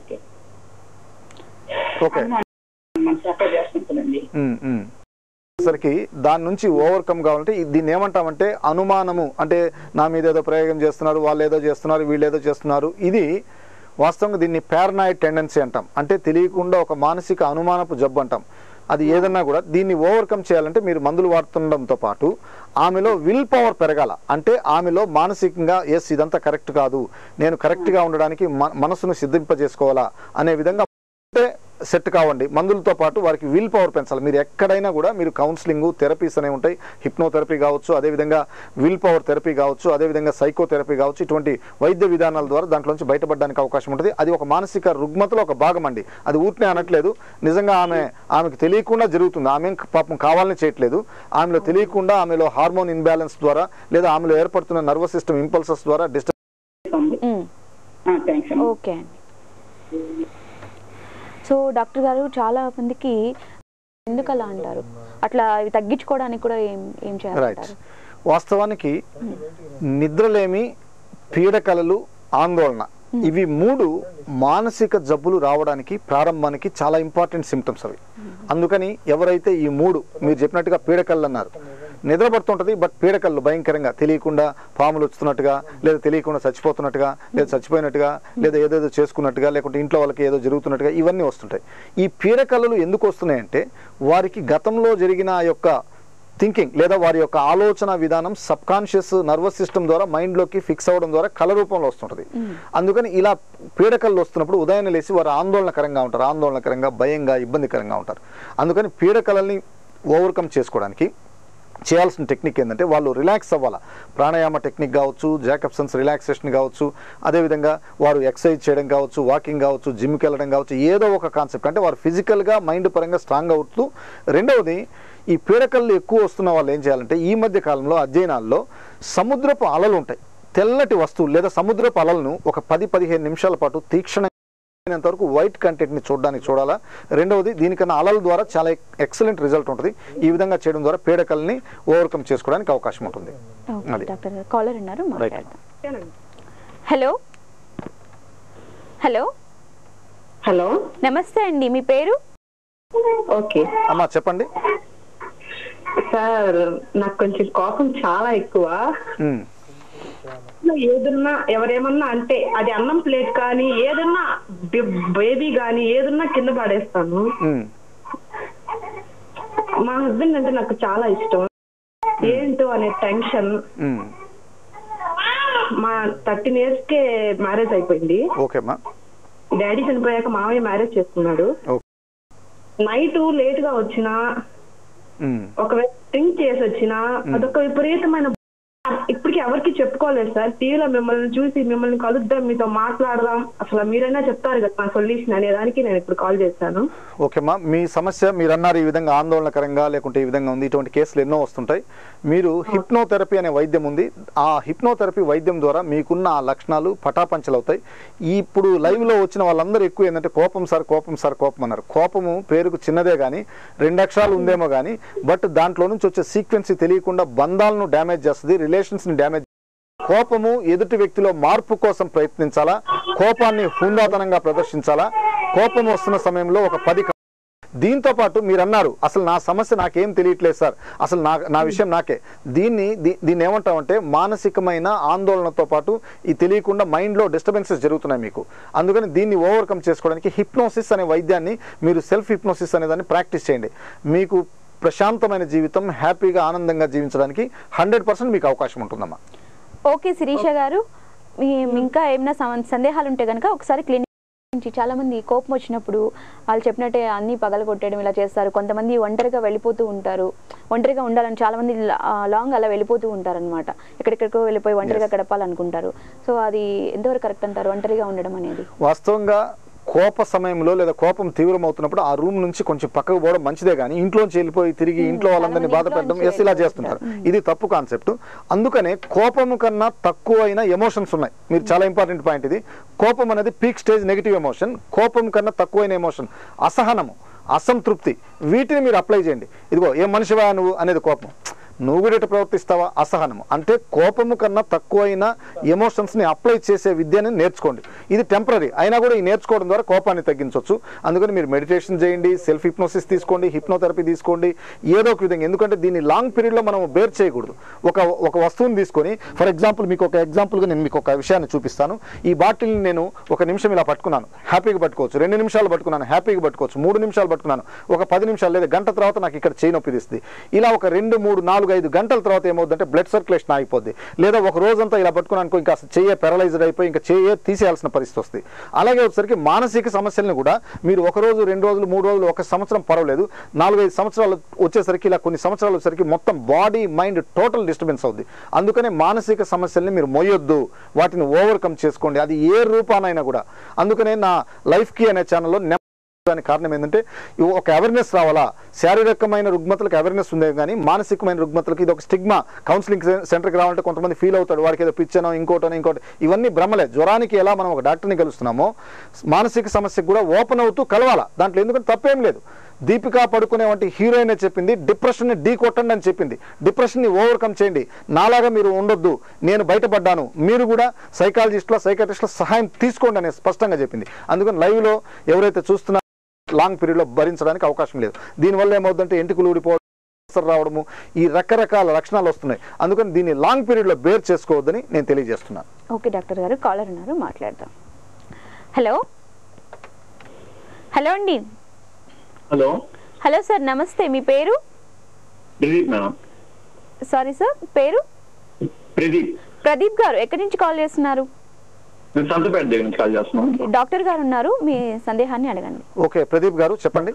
ఓకే మనం సపోర్ట్ చేస్తుంటుందండి ఉమ్, ఉమ్. సరికి దాని నుంచి ఓవర్కమ్ కావాలంటే ఈ- దీన్ని ఏమంటామంటే అనుమానము అంటే నా మీద ఏదో ప్రయోగం చేస్తున్నారు వాళ్ళు ఏదో చేస్తున్నారు వీళ్ళు ఏదో చేస్తున్నారు ఇది వాస్తవంగా దీన్ని పారనాయిడ్ టెండెన్సీ అంటాం అంటే తెలియకుండా ఒక మానసిక అనుమానపు జబ్బు అంటాం అది ఏదన్నా కూడా దీన్ని ఓవర్కమ్ చేయాలంటే మీరు మందులు వాడుతుండడంతో పాటు ఆమెలో విల్ పవర్ పెరగాల అంటే ఆమెలో మానసికంగా ఎస్ ఇదంతా కరెక్ట్ కాదు నేను కరెక్ట్గా ఉండడానికి మ- మనసును సిద్ధింపజేసుకోవాలా అనే విధంగా అంటే సెట్ కావండి మందులతో పాటు వారికి విల్ పవర్ పెంచాలి మీరు ఎక్కడైనా కూడా మీరు కౌన్సిలింగ్ థెరపీస్ అనేవి ఉంటాయి హిప్నోథెరపీ కావచ్చు అదేవిధంగా విల్ పవర్ థెరపీ కావచ్చు అదేవిధంగా సైకోథెరపీ కావచ్చు ఇటువంటి వైద్య విధానాల ద్వారా దాంట్లో నుంచి బయటపడడానికి అవకాశం ఉంటుంది అది ఒక మానసిక రుగ్మతలో ఒక భాగం అండి అది ఊరినే అనట్లేదు నిజంగా ఆమె ఆమెకు తెలియకుండా జరుగుతుంది ఆమె పాపం కావాలని చేయట్లేదు ఆమెలో తెలియకుండా ఆమెలో హార్మోన్ ఇన్బ్యాలెన్స్ ద్వారా లేదా ఆమెలో ఏర్పడుతున్న నర్వస్ సిస్టమ్ ఇంపల్సెస్ ద్వారా డిస్టర్బ్ ఉమ్. థ్యాంక్స్ ఓకే అండి సో డాక్టర్ గారు చాలా మందికి ఎందుకు అలా అంటారు అట్లా ఇవి తగ్గించుకోవడానికి కూడా ఏం ఏం రైట్ చేయాలంటారు వాస్తవానికి నిద్రలేమి పీడకలలు ఆందోళన ఇవి మూడు మానసిక జబ్బులు రావడానికి ప్రారంభానికి చాలా ఇంపార్టెంట్ సిమ్టమ్స్ అవి అందుకని ఎవరైతే ఈ మూడు మీరు చెప్పినట్టుగా పీడకళ్ళు అన్నారు నిద్రపడుతుంటది బట్ పీడకళ్ళు భయంకరంగా తెలియకుండా పాములు వచ్చుతున్నట్టుగా లేదా తెలియకుండా చచ్చిపోతున్నట్టుగా లేదా చచ్చిపోయినట్టుగా లేదా ఏదేదో చేసుకున్నట్టుగా లేకుంటే ఇంట్లో వాళ్ళకి ఏదో జరుగుతున్నట్టుగా ఇవన్నీ వస్తుంటాయి ఈ పీడకలలు ఎందుకు వస్తున్నాయంటే వారికి గతంలో జరిగిన ఆ యొక్క థింకింగ్ లేదా వారి యొక్క ఆలోచన విధానం సబ్ కాన్షియస్ నర్వస్ సిస్టమ్ ద్వారా మైండ్లోకి ఫిక్స్ అవ్వడం ద్వారా కళ రూపంలో వస్తుంటుంది అందుకని ఇలా పీడకలు వస్తున్నప్పుడు ఉదయాన్నే లేచి వారు ఆందోళనకరంగా ఉంటారు ఆందోళనకరంగా భయంగా ఇబ్బందికరంగా ఉంటారు అందుకని పీడకలని ఓవర్కమ్ చేసుకోవడానికి చేయాల్సిన టెక్నిక్ ఏంటంటే వాళ్ళు రిలాక్స్ అవ్వాలా ప్రాణాయామ టెక్నిక్ కావచ్చు జాకబ్సన్స్ రిలాక్సేషన్ కావచ్చు అదేవిధంగా వారు ఎక్సర్సైజ్ చేయడం కావచ్చు వాకింగ్ కావచ్చు జిమ్కి వెళ్ళడం కావచ్చు ఏదో ఒక కాన్సెప్ట్ అంటే వారు ఫిజికల్గా మైండ్ పరంగా స్ట్రాంగ్ అవుతూ రెండవది ఈ పీడకలు ఎక్కువ వస్తున్న వాళ్ళు ఏం చేయాలంటే ఈ మధ్య కాలంలో అధ్యయనాల్లో సముద్రపు అలలు ఉంటాయి తెల్లటి వస్తువులు లేదా సముద్రపు అలలను ఒక పది పదిహేను నిమిషాల పాటు తీక్షణ అయినంత వరకు వైట్ కంటెంట్ని చూడడానికి చూడాలా రెండవది దీనికన్నా అలల ద్వారా చాలా ఎక్సలెంట్ రిజల్ట్ ఉంటుంది ఈ విధంగా చేయడం ద్వారా పీడకల్ని ఓవర్కమ్ చేసుకోవడానికి అవకాశం ఉంటుంది ఓకే అది. డాక్టర్ గారు కాలర్ ఉన్నారు మాట్లాడదాం హలో హలో హలో నమస్తే అండి మీ పేరు ఓకే అమ్మా చెప్పండి సార్ నాకు కొంచెం కోపం చాలా ఎక్కువ ఉమ్, ఏదన్నా ఎవరేమన్నా అంటే అది అన్నం ప్లేట్ కానీ ఏదన్నా బేబీ కానీ ఏదన్నా కింద పడేస్తాను ఉమ్, మా హస్బెండ్ అంటే నాకు చాలా ఇష్టం ఏంటో అనే టెన్షన్ ఉమ్. మా థర్టీన్ ఇయర్స్ కే మ్యారేజ్ అయిపోయింది ఓకే అమ్మా డాడీ చనిపోయాక మామయ్య మ్యారేజ్ చేసుకున్నాడు ఓకే నైట్ లేట్ గా వచ్చినా ఉమ్, ఒకవేళ డ్రింక్ చేసి వచ్చినా అదొక విపరీతమైన ఇప్పటికి ఎవరికి చెప్పుకోలేదు సార్ టీవీలో మిమ్మల్ని చూసి మిమ్మల్ని కలుద్దాం మీతో మాట్లాడదాం అసలు మీరైనా చెప్తారు కదా నా సొల్యూషన్ అనే దానికి నేను ఇప్పుడు కాల్ చేశాను ఓకేమ్మా మీ సమస్య మీరు అన్నారు ఈ విధంగా ఆందోళనకరంగా లేకుంటే ఈ విధంగా ఉంది ఇటువంటి కేసులు ఎన్నో వస్తుంటాయి మీరు హిప్నోథెరపీ అనే వైద్యం ఉంది ఆ హిప్నోథెరపీ వైద్యం ద్వారా మీకున్న ఆ లక్షణాలు పటాపంచలవుతాయి ఇప్పుడు లైవ్లో వచ్చిన వాళ్ళందరూ ఎక్కువ ఏంటంటే కోపం సార్ కోపం సార్ కోపం అన్నారు కోపము పేరుకు చిన్నదే కానీ రెండు అక్షరాలు ఉందేమో కానీ బట్ దాంట్లో నుంచి వచ్చే సీక్వెన్సీ తెలియకుండా బంధాలను డ్యామేజ్ చేస్తుంది రిలేషన్స్ని డ్యామేజ్ కోపము ఎదుటి వ్యక్తిలో మార్పు కోసం ప్రయత్నించాలా కోపాన్ని హుందాతనంగా ప్రదర్శించాలా కోపం వస్తున్న సమయంలో ఒక పది క- దీంతో పాటు మీరు అన్నారు అసలు నా సమస్య నాకేం తెలియట్లేదు సార్ అసలు నా నా విషయం నాకే దీన్ని దీ- దీన్ని ఏమంటామంటే మానసికమైన ఆందోళనతో పాటు ఈ తెలియకుండా మైండ్లో డిస్టర్బెన్సెస్ జరుగుతున్నాయి మీకు అందుకని దీన్ని ఓవర్కమ్ చేసుకోవడానికి హిప్నోసిస్ అనే వైద్యాన్ని మీరు సెల్ఫ్ హిప్నోసిస్ అనే దాన్ని ప్రాక్టీస్ చేయండి మీకు ప్రశాంతమైన జీవితం హ్యాపీగా ఆనందంగా జీవించడానికి హండ్రెడ్ పర్సెంట్ మీకు అవకాశం ఉంటుందమ్మా ఓకే శిరీష గారు మీ ఇంకా ఏమైనా సమ- సందేహాలు ఉంటే కనుక ఒకసారి క్లినిక్ నుంచి చాలా మంది కోపం వచ్చినప్పుడు వాళ్ళు చెప్పినట్టే అన్ని పగల కొట్టేయడం ఇలా చేస్తారు కొంతమంది ఒంటరిగా వెళ్ళిపోతూ ఉంటారు ఒంటరిగా ఉండాలని చాలా మంది లా- ఆ, లాంగ్ అలా వెళ్ళిపోతూ ఉంటారు అనమాట ఎక్కడెక్కడికో వెళ్ళిపోయి ఒంటరిగా గడపాలనుకుంటారు సో అది ఎంతవరకు కరెక్ట్ అంటారు ఒంటరిగా ఉండడం అనేది వాస్తవంగా కోప సమయంలో లేదా కోపం తీవ్రమవుతున్నప్పుడు ఆ రూమ్ నుంచి కొంచెం పక్కకు పోవడం మంచిదే కానీ ఇంట్లోంచి వెళ్ళిపోయి తిరిగి ఇంట్లో వాళ్ళందరినీ బాధ పెట్టడం ఎస్ ఇలా చేస్తుంటారు ఇది తప్పు కాన్సెప్ట్ అందుకనే కోపము కన్నా తక్కువైన ఎమోషన్స్ ఉన్నాయి మీరు చాలా ఇంపార్టెంట్ పాయింట్ ఇది కోపం అనేది పీక్ స్టేజ్ నెగిటివ్ ఎమోషన్ కోపం కన్నా తక్కువైన ఎమోషన్ అసహనము అసంతృప్తి వీటిని మీరు అప్లై చేయండి ఇదిగో ఏ మనిషివా నువ్వు అనేది కోపం నువ్వు కూడా ఇటు ప్రవర్తిస్తావా అసహనము అంటే కోపము కన్నా తక్కువైన ఎమోషన్స్ని అప్లై చేసే విద్యని నేర్చుకోండి ఇది టెంపరీ అయినా కూడా ఈ నేర్చుకోవడం ద్వారా కోపాన్ని తగ్గించవచ్చు అందుకని మీరు మెడిటేషన్ చేయండి సెల్ఫ్ హిప్నోసిస్ తీసుకోండి హిప్నోథెరపీ తీసుకోండి ఏదో ఒక విధంగా ఎందుకంటే దీన్ని లాంగ్ పీరియడ్లో మనం బేర్ చేయకూడదు ఒక ఒక వస్తువుని తీసుకొని ఫర్ ఎగ్జాంపుల్ మీకు ఒక ఎగ్జాంపుల్గా నేను మీకు ఒక విషయాన్ని చూపిస్తాను ఈ బాటిల్ని నేను ఒక నిమిషం ఇలా పట్టుకున్నాను హ్యాపీగా పట్టుకోవచ్చు రెండు నిమిషాలు పట్టుకున్నాను హ్యాపీగా పట్టుకోవచ్చు మూడు నిమిషాలు పట్టుకున్నాను ఒక పది నిమిషాలు లేదా గంట తర్వాత నాకు ఇక్కడ చేయి నొప్పి తీస్తుంది ఇలా ఒక రెండు మూడు నాలుగు ఐదు గంటల తర్వాత ఏమవుతుందంటే బ్లడ్ సర్క్యులేషన్ ఆగిపోద్ది లేదా ఒక రోజంతా ఇలా పట్టుకున్నాను ఇంకా చెయ్యే పెరలైజ్డ్ అయిపోయి ఇంకా చెయ్యే తీసేయాల్సిన పరిస్థితి వస్తుంది అలాగే వచ్చేసరికి మానసిక సమస్యలను కూడా మీరు ఒక రోజు రెండు రోజులు మూడు రోజులు ఒక సంవత్సరం పర్వాలేదు నాలుగైదు సంవత్సరాలు వచ్చేసరికి ఇలా కొన్ని సంవత్సరాలు వచ్చేసరికి మొత్తం బాడీ మైండ్ టోటల్ డిస్టర్బెన్స్ అవుద్ది అందుకనే మానసిక సమస్యల్ని మీరు మొయ్యొద్దు వాటిని ఓవర్కమ్ చేసుకోండి అది ఏ రూపానైనా కూడా అందుకనే నా లైఫ్కి అనే ఛానల్లో దానికి కారణం ఏంటంటే ఇవి ఒక అవేర్నెస్ రావాలా శారీరకమైన రుగ్మతలకు అవేర్నెస్ ఉంది కానీ మానసికమైన రుగ్మతలకు ఇది ఒక స్టిగ్మా కౌన్సిలింగ్ సెంటర్కి రావాలంటే కొంతమంది ఫీల్ అవుతాడు వాడికి ఏదో పిచ్చనో ఇంకోటనో ఇంకోటి ఇవన్నీ భ్రమలే జ్వరానికి ఎలా మనం ఒక డాక్టర్ని కలుస్తున్నామో మానసిక సమస్యకు కూడా ఓపెన్ అవుతూ కలవాలా దాంట్లో ఎందుకంటే తప్పేం లేదు దీపికా పడుకునే వంటి హీరోయిన్ చెప్పింది డిప్రెషన్ని ఢీ కొట్టండి అని చెప్పింది డిప్రెషన్ని ఓవర్కమ్ చేయండి నాలాగా మీరు ఉండొద్దు నేను బయటపడ్డాను మీరు కూడా సైకాలజిస్టుల సైకాట్రిస్టుల సహాయం తీసుకోండి అని స్పష్టంగా చెప్పింది అందుకని లైవ్లో ఎవరైతే చూస్తున్నారో లాంగ్ పీరియడ్లో భరించడానికి అవకాశం లేదు దీనివల్ల ఏమవుతుందంటే ఎంటుకలు ఊడిపోవడం క్యాన్సర్ రావడము ఈ రకరకాల లక్షణాలు వస్తున్నాయి అందుకని దీన్ని లాంగ్ పీరియడ్లో బేర్ చేసుకోవద్దని నేను తెలియజేస్తున్నాను ఓకే డాక్టర్ గారు కాలర్ ఉన్నారు మాట్లాడదాం హలో హలో అండి హలో హలో సార్ నమస్తే మీ పేరు ప్రదీప్ మేడం సారీ సార్ పేరు ప్రదీప్ ప్రదీప్ గారు ఎక్కడి నుంచి కాల్ చేస్తున్నారు నేను సంతపేట దగ్గర నుంచి కాల్ చేస్తున్నాను డాక్టర్ గారు ఉన్నారు మీ సందేహాన్ని అడగండి ఓకే ప్రదీప్ గారు చెప్పండి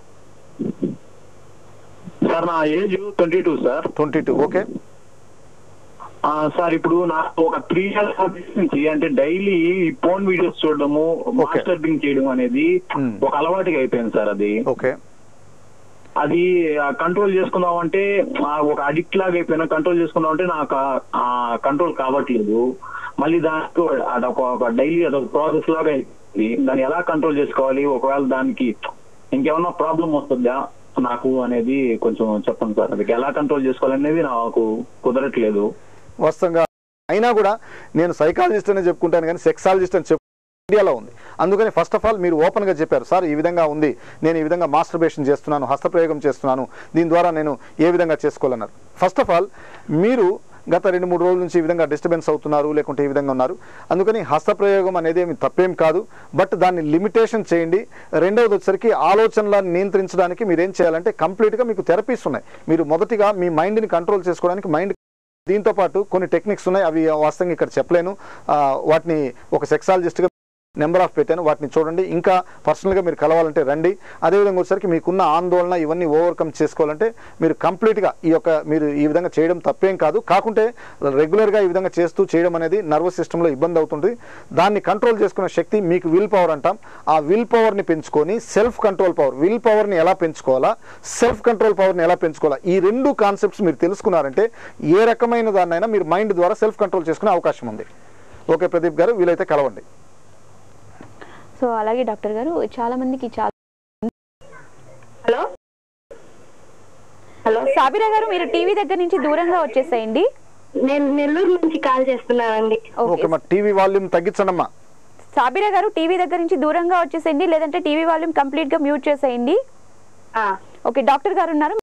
సార్ నా age twenty two sir twenty two okay ఆ, సార్ ఇప్పుడు నాకు ఒక త్రీ ఇయర్స్ నుంచి అంటే డైలీ ఫోన్ వీడియోస్ చూడడము మాస్టర్బింగ్ చేయడం అనేది Hmm. ఒక అలవాటుగా అయిపోయింది సార్ అది ఓకే అది కంట్రోల్ చేసుకుందాం అంటే ఆ, ఒక అడిక్ట్ లాగా అయిపోయినా కంట్రోల్ చేసుకుందాం అంటే నాకు ఆ కంట్రోల్ కావట్లేదు మళ్ళీ దానికి అదొక ఒక డైలీ అదొక ప్రాసెస్ లాగా అయిపోయింది దాన్ని ఎలా కంట్రోల్ చేసుకోవాలి ఒకవేళ దానికి ఇంకేమన్నా ప్రాబ్లం వస్తుందా నాకు అనేది కొంచెం చెప్పండి సార్ అది ఎలా కంట్రోల్ చేసుకోవాలనేది నాకు కుదరట్లేదు వాస్తవంగా అయినా కూడా నేను సైకాలజిస్ట్ అనే చెప్పుకుంటాను కానీ సెక్సాలజిస్ట్ అని చెప్పు ఇండియాలో ఉంది అందుకని ఫస్ట్ ఆఫ్ ఆల్ మీరు ఓపెన్గా చెప్పారు సార్ ఈ విధంగా ఉంది నేను ఈ విధంగా మాస్టర్బేషన్ చేస్తున్నాను హస్తప్రయోగం చేస్తున్నాను దీని ద్వారా నేను ఏ విధంగా చేసుకోవాలన్నారు ఫస్ట్ ఆఫ్ ఆల్ మీరు గత రెండు మూడు రోజుల నుంచి ఈ విధంగా డిస్టర్బెన్స్ అవుతున్నారు లేకుంటే ఈ విధంగా ఉన్నారు అందుకని హస్తప్రయోగం అనేది ఏమి తప్పేం కాదు బట్ దాన్ని లిమిటేషన్ చేయండి రెండవది వచ్చేసరికి ఆలోచనలను నియంత్రించడానికి మీరు ఏం చేయాలంటే కంప్లీట్గా మీకు థెరపీస్ ఉన్నాయి మీరు మొదటిగా మీ మైండ్ని కంట్రోల్ చేసుకోవడానికి మైండ్ దీంతో పాటు కొన్ని టెక్నిక్స్ ఉన్నాయి అవి వాస్తవంగా ఇక్కడ చెప్పలేను ఆ, వాటిని ఒక సెక్సాలజిస్ట్గా నెంబర్ ఆఫ్ పెట్టాను వాటిని చూడండి ఇంకా పర్సనల్గా మీరు కలవాలంటే రండి అదేవిధంగా వచ్చేసరికి మీకున్న ఆందోళన ఇవన్నీ ఓవర్కమ్ చేసుకోవాలంటే మీరు కంప్లీట్గా ఈ యొక్క మీరు ఈ విధంగా చేయడం తప్పేం కాదు కాకుంటే రెగ్యులర్గా ఈ విధంగా చేస్తూ చేయడం అనేది నర్వస్ సిస్టంలో ఇబ్బంది అవుతుంది దాన్ని కంట్రోల్ చేసుకునే శక్తి మీకు విల్ పవర్ అంటాం ఆ విల్ పవర్ని పెంచుకొని సెల్ఫ్ కంట్రోల్ పవర్ విల్ పవర్ని ఎలా పెంచుకోవాలా సెల్ఫ్ కంట్రోల్ పవర్ని ఎలా పెంచుకోవాలా ఈ రెండు కాన్సెప్ట్స్ మీరు తెలుసుకున్నారంటే ఏ రకమైన దాన్నైనా మీరు మైండ్ ద్వారా సెల్ఫ్ కంట్రోల్ చేసుకునే అవకాశం ఉంది ఓకే ప్రదీప్ గారు వీలైతే కలవండి సో అలాగే డాక్టర్ గారు చాలా మందికి చాలా హలో హలో సాబిరా గారు మీరు టీవీ దగ్గర నుంచి దూరంగా వచ్చేసేయండి నేను నెల్లూరు నుంచి కాల్ చేస్తున్నానండి ఓకే ఓకే మా టీవీ వాల్యూమ్ తగ్గించండి అమ్మా సాబిరా గారు టీవీ దగ్గర నుంచి దూరంగా వచ్చేసేయండి లేదంటే టీవీ వాల్యూమ్ కంప్లీట్ గా మ్యూట్ చేసేయండి ఆ, ఓకే డాక్టర్ గారు ఉన్నారు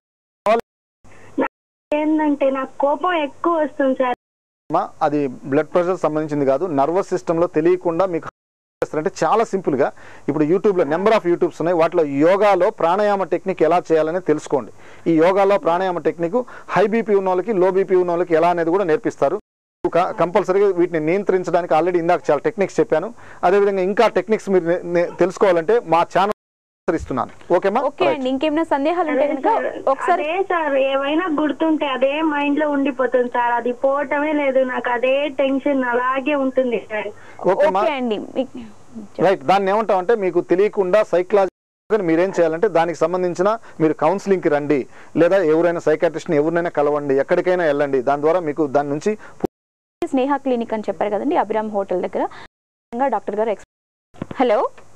ఏంటంటే నాకు కోపం ఎక్కువ వస్తుంది సార్ అమ్మా అది బ్లడ్ ప్రెషర్ సంబంధించింది కాదు నర్వస్ సిస్టంలో తెలియకుండా మీకు చేస్తారంటే చాలా సింపుల్గా ఇప్పుడు యూట్యూబ్లో నెంబర్ ఆఫ్ యూట్యూబ్స్ ఉన్నాయి వాటిలో యోగాలో ప్రాణాయామ టెక్నిక్ ఎలా చేయాలని తెలుసుకోండి ఈ యోగాలో ప్రాణాయామ టెక్నిక్ హై బీపీ ఉన్న వాళ్ళకి లో బీపీ ఉన్న వాళ్ళకి ఎలా అనేది కూడా నేర్పిస్తారు కంపల్సరీగా వీటిని నియంత్రించడానికి ఆల్రెడీ ఇందాక చాలా టెక్నిక్స్ చెప్పాను అదేవిధంగా ఇంకా టెక్నిక్స్ మీరు నే- నే- తెలుసుకోవాలంటే మా ఛానల్ ఇస్తున్నాను ఓకేమా ఓకే అండి ఇంకేమైనా సందేహాలు ఉంటే కనుక ఒకసారి అదే సార్ ఏమైనా గుర్తుంటే అదే మైండ్ లో ఉండిపోతుంది సార్ అది పోవటమే లేదు నాకు అదే టెన్షన్ అలాగే ఉంటుంది సార్ ఓకేమా ఓకే అండి మీ- రైట్ దాన్ని ఏమంటామంటే మీకు తెలియకుండా సైకలాజీ మీరేం చేయాలంటే దానికి సంబంధించిన మీరు కౌన్సిలింగ్కి రండి లేదా ఎవరైనా సైకాట్రిస్ట్ని ఎవరినైనా కలవండి ఎక్కడికైనా వెళ్ళండి దాని ద్వారా మీకు దాని నుంచి స్నేహ క్లినిక్ అని చెప్పారు కదండి అభిరామ్ హోటల్ దగ్గర ఇంకా డాక్టర్ గారు ఎక్స్ హలో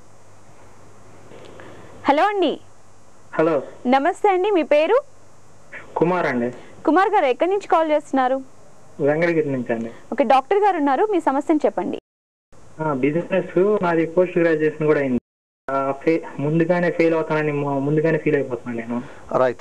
హలో అండి హలో నమస్తే అండి మీ పేరు కుమార్ అండి కుమార్ గారు ఎక్కడి నుంచి కాల్ చేస్తున్నారు వెంకటగిరి నుంచి అండి ఓకే డాక్టర్ గారు ఉన్నారు మీ సమస్యను చెప్పండి బిజినెస్ నాది పోస్ట్ గ్రాడ్యుయేషన్ కూడా అయింది ఆ, ఫే- ముందుగానే ఫెయిల్ అవుతానని ము- ముందుగానే ఫీల్ అయిపోతున్నాను నేను రైట్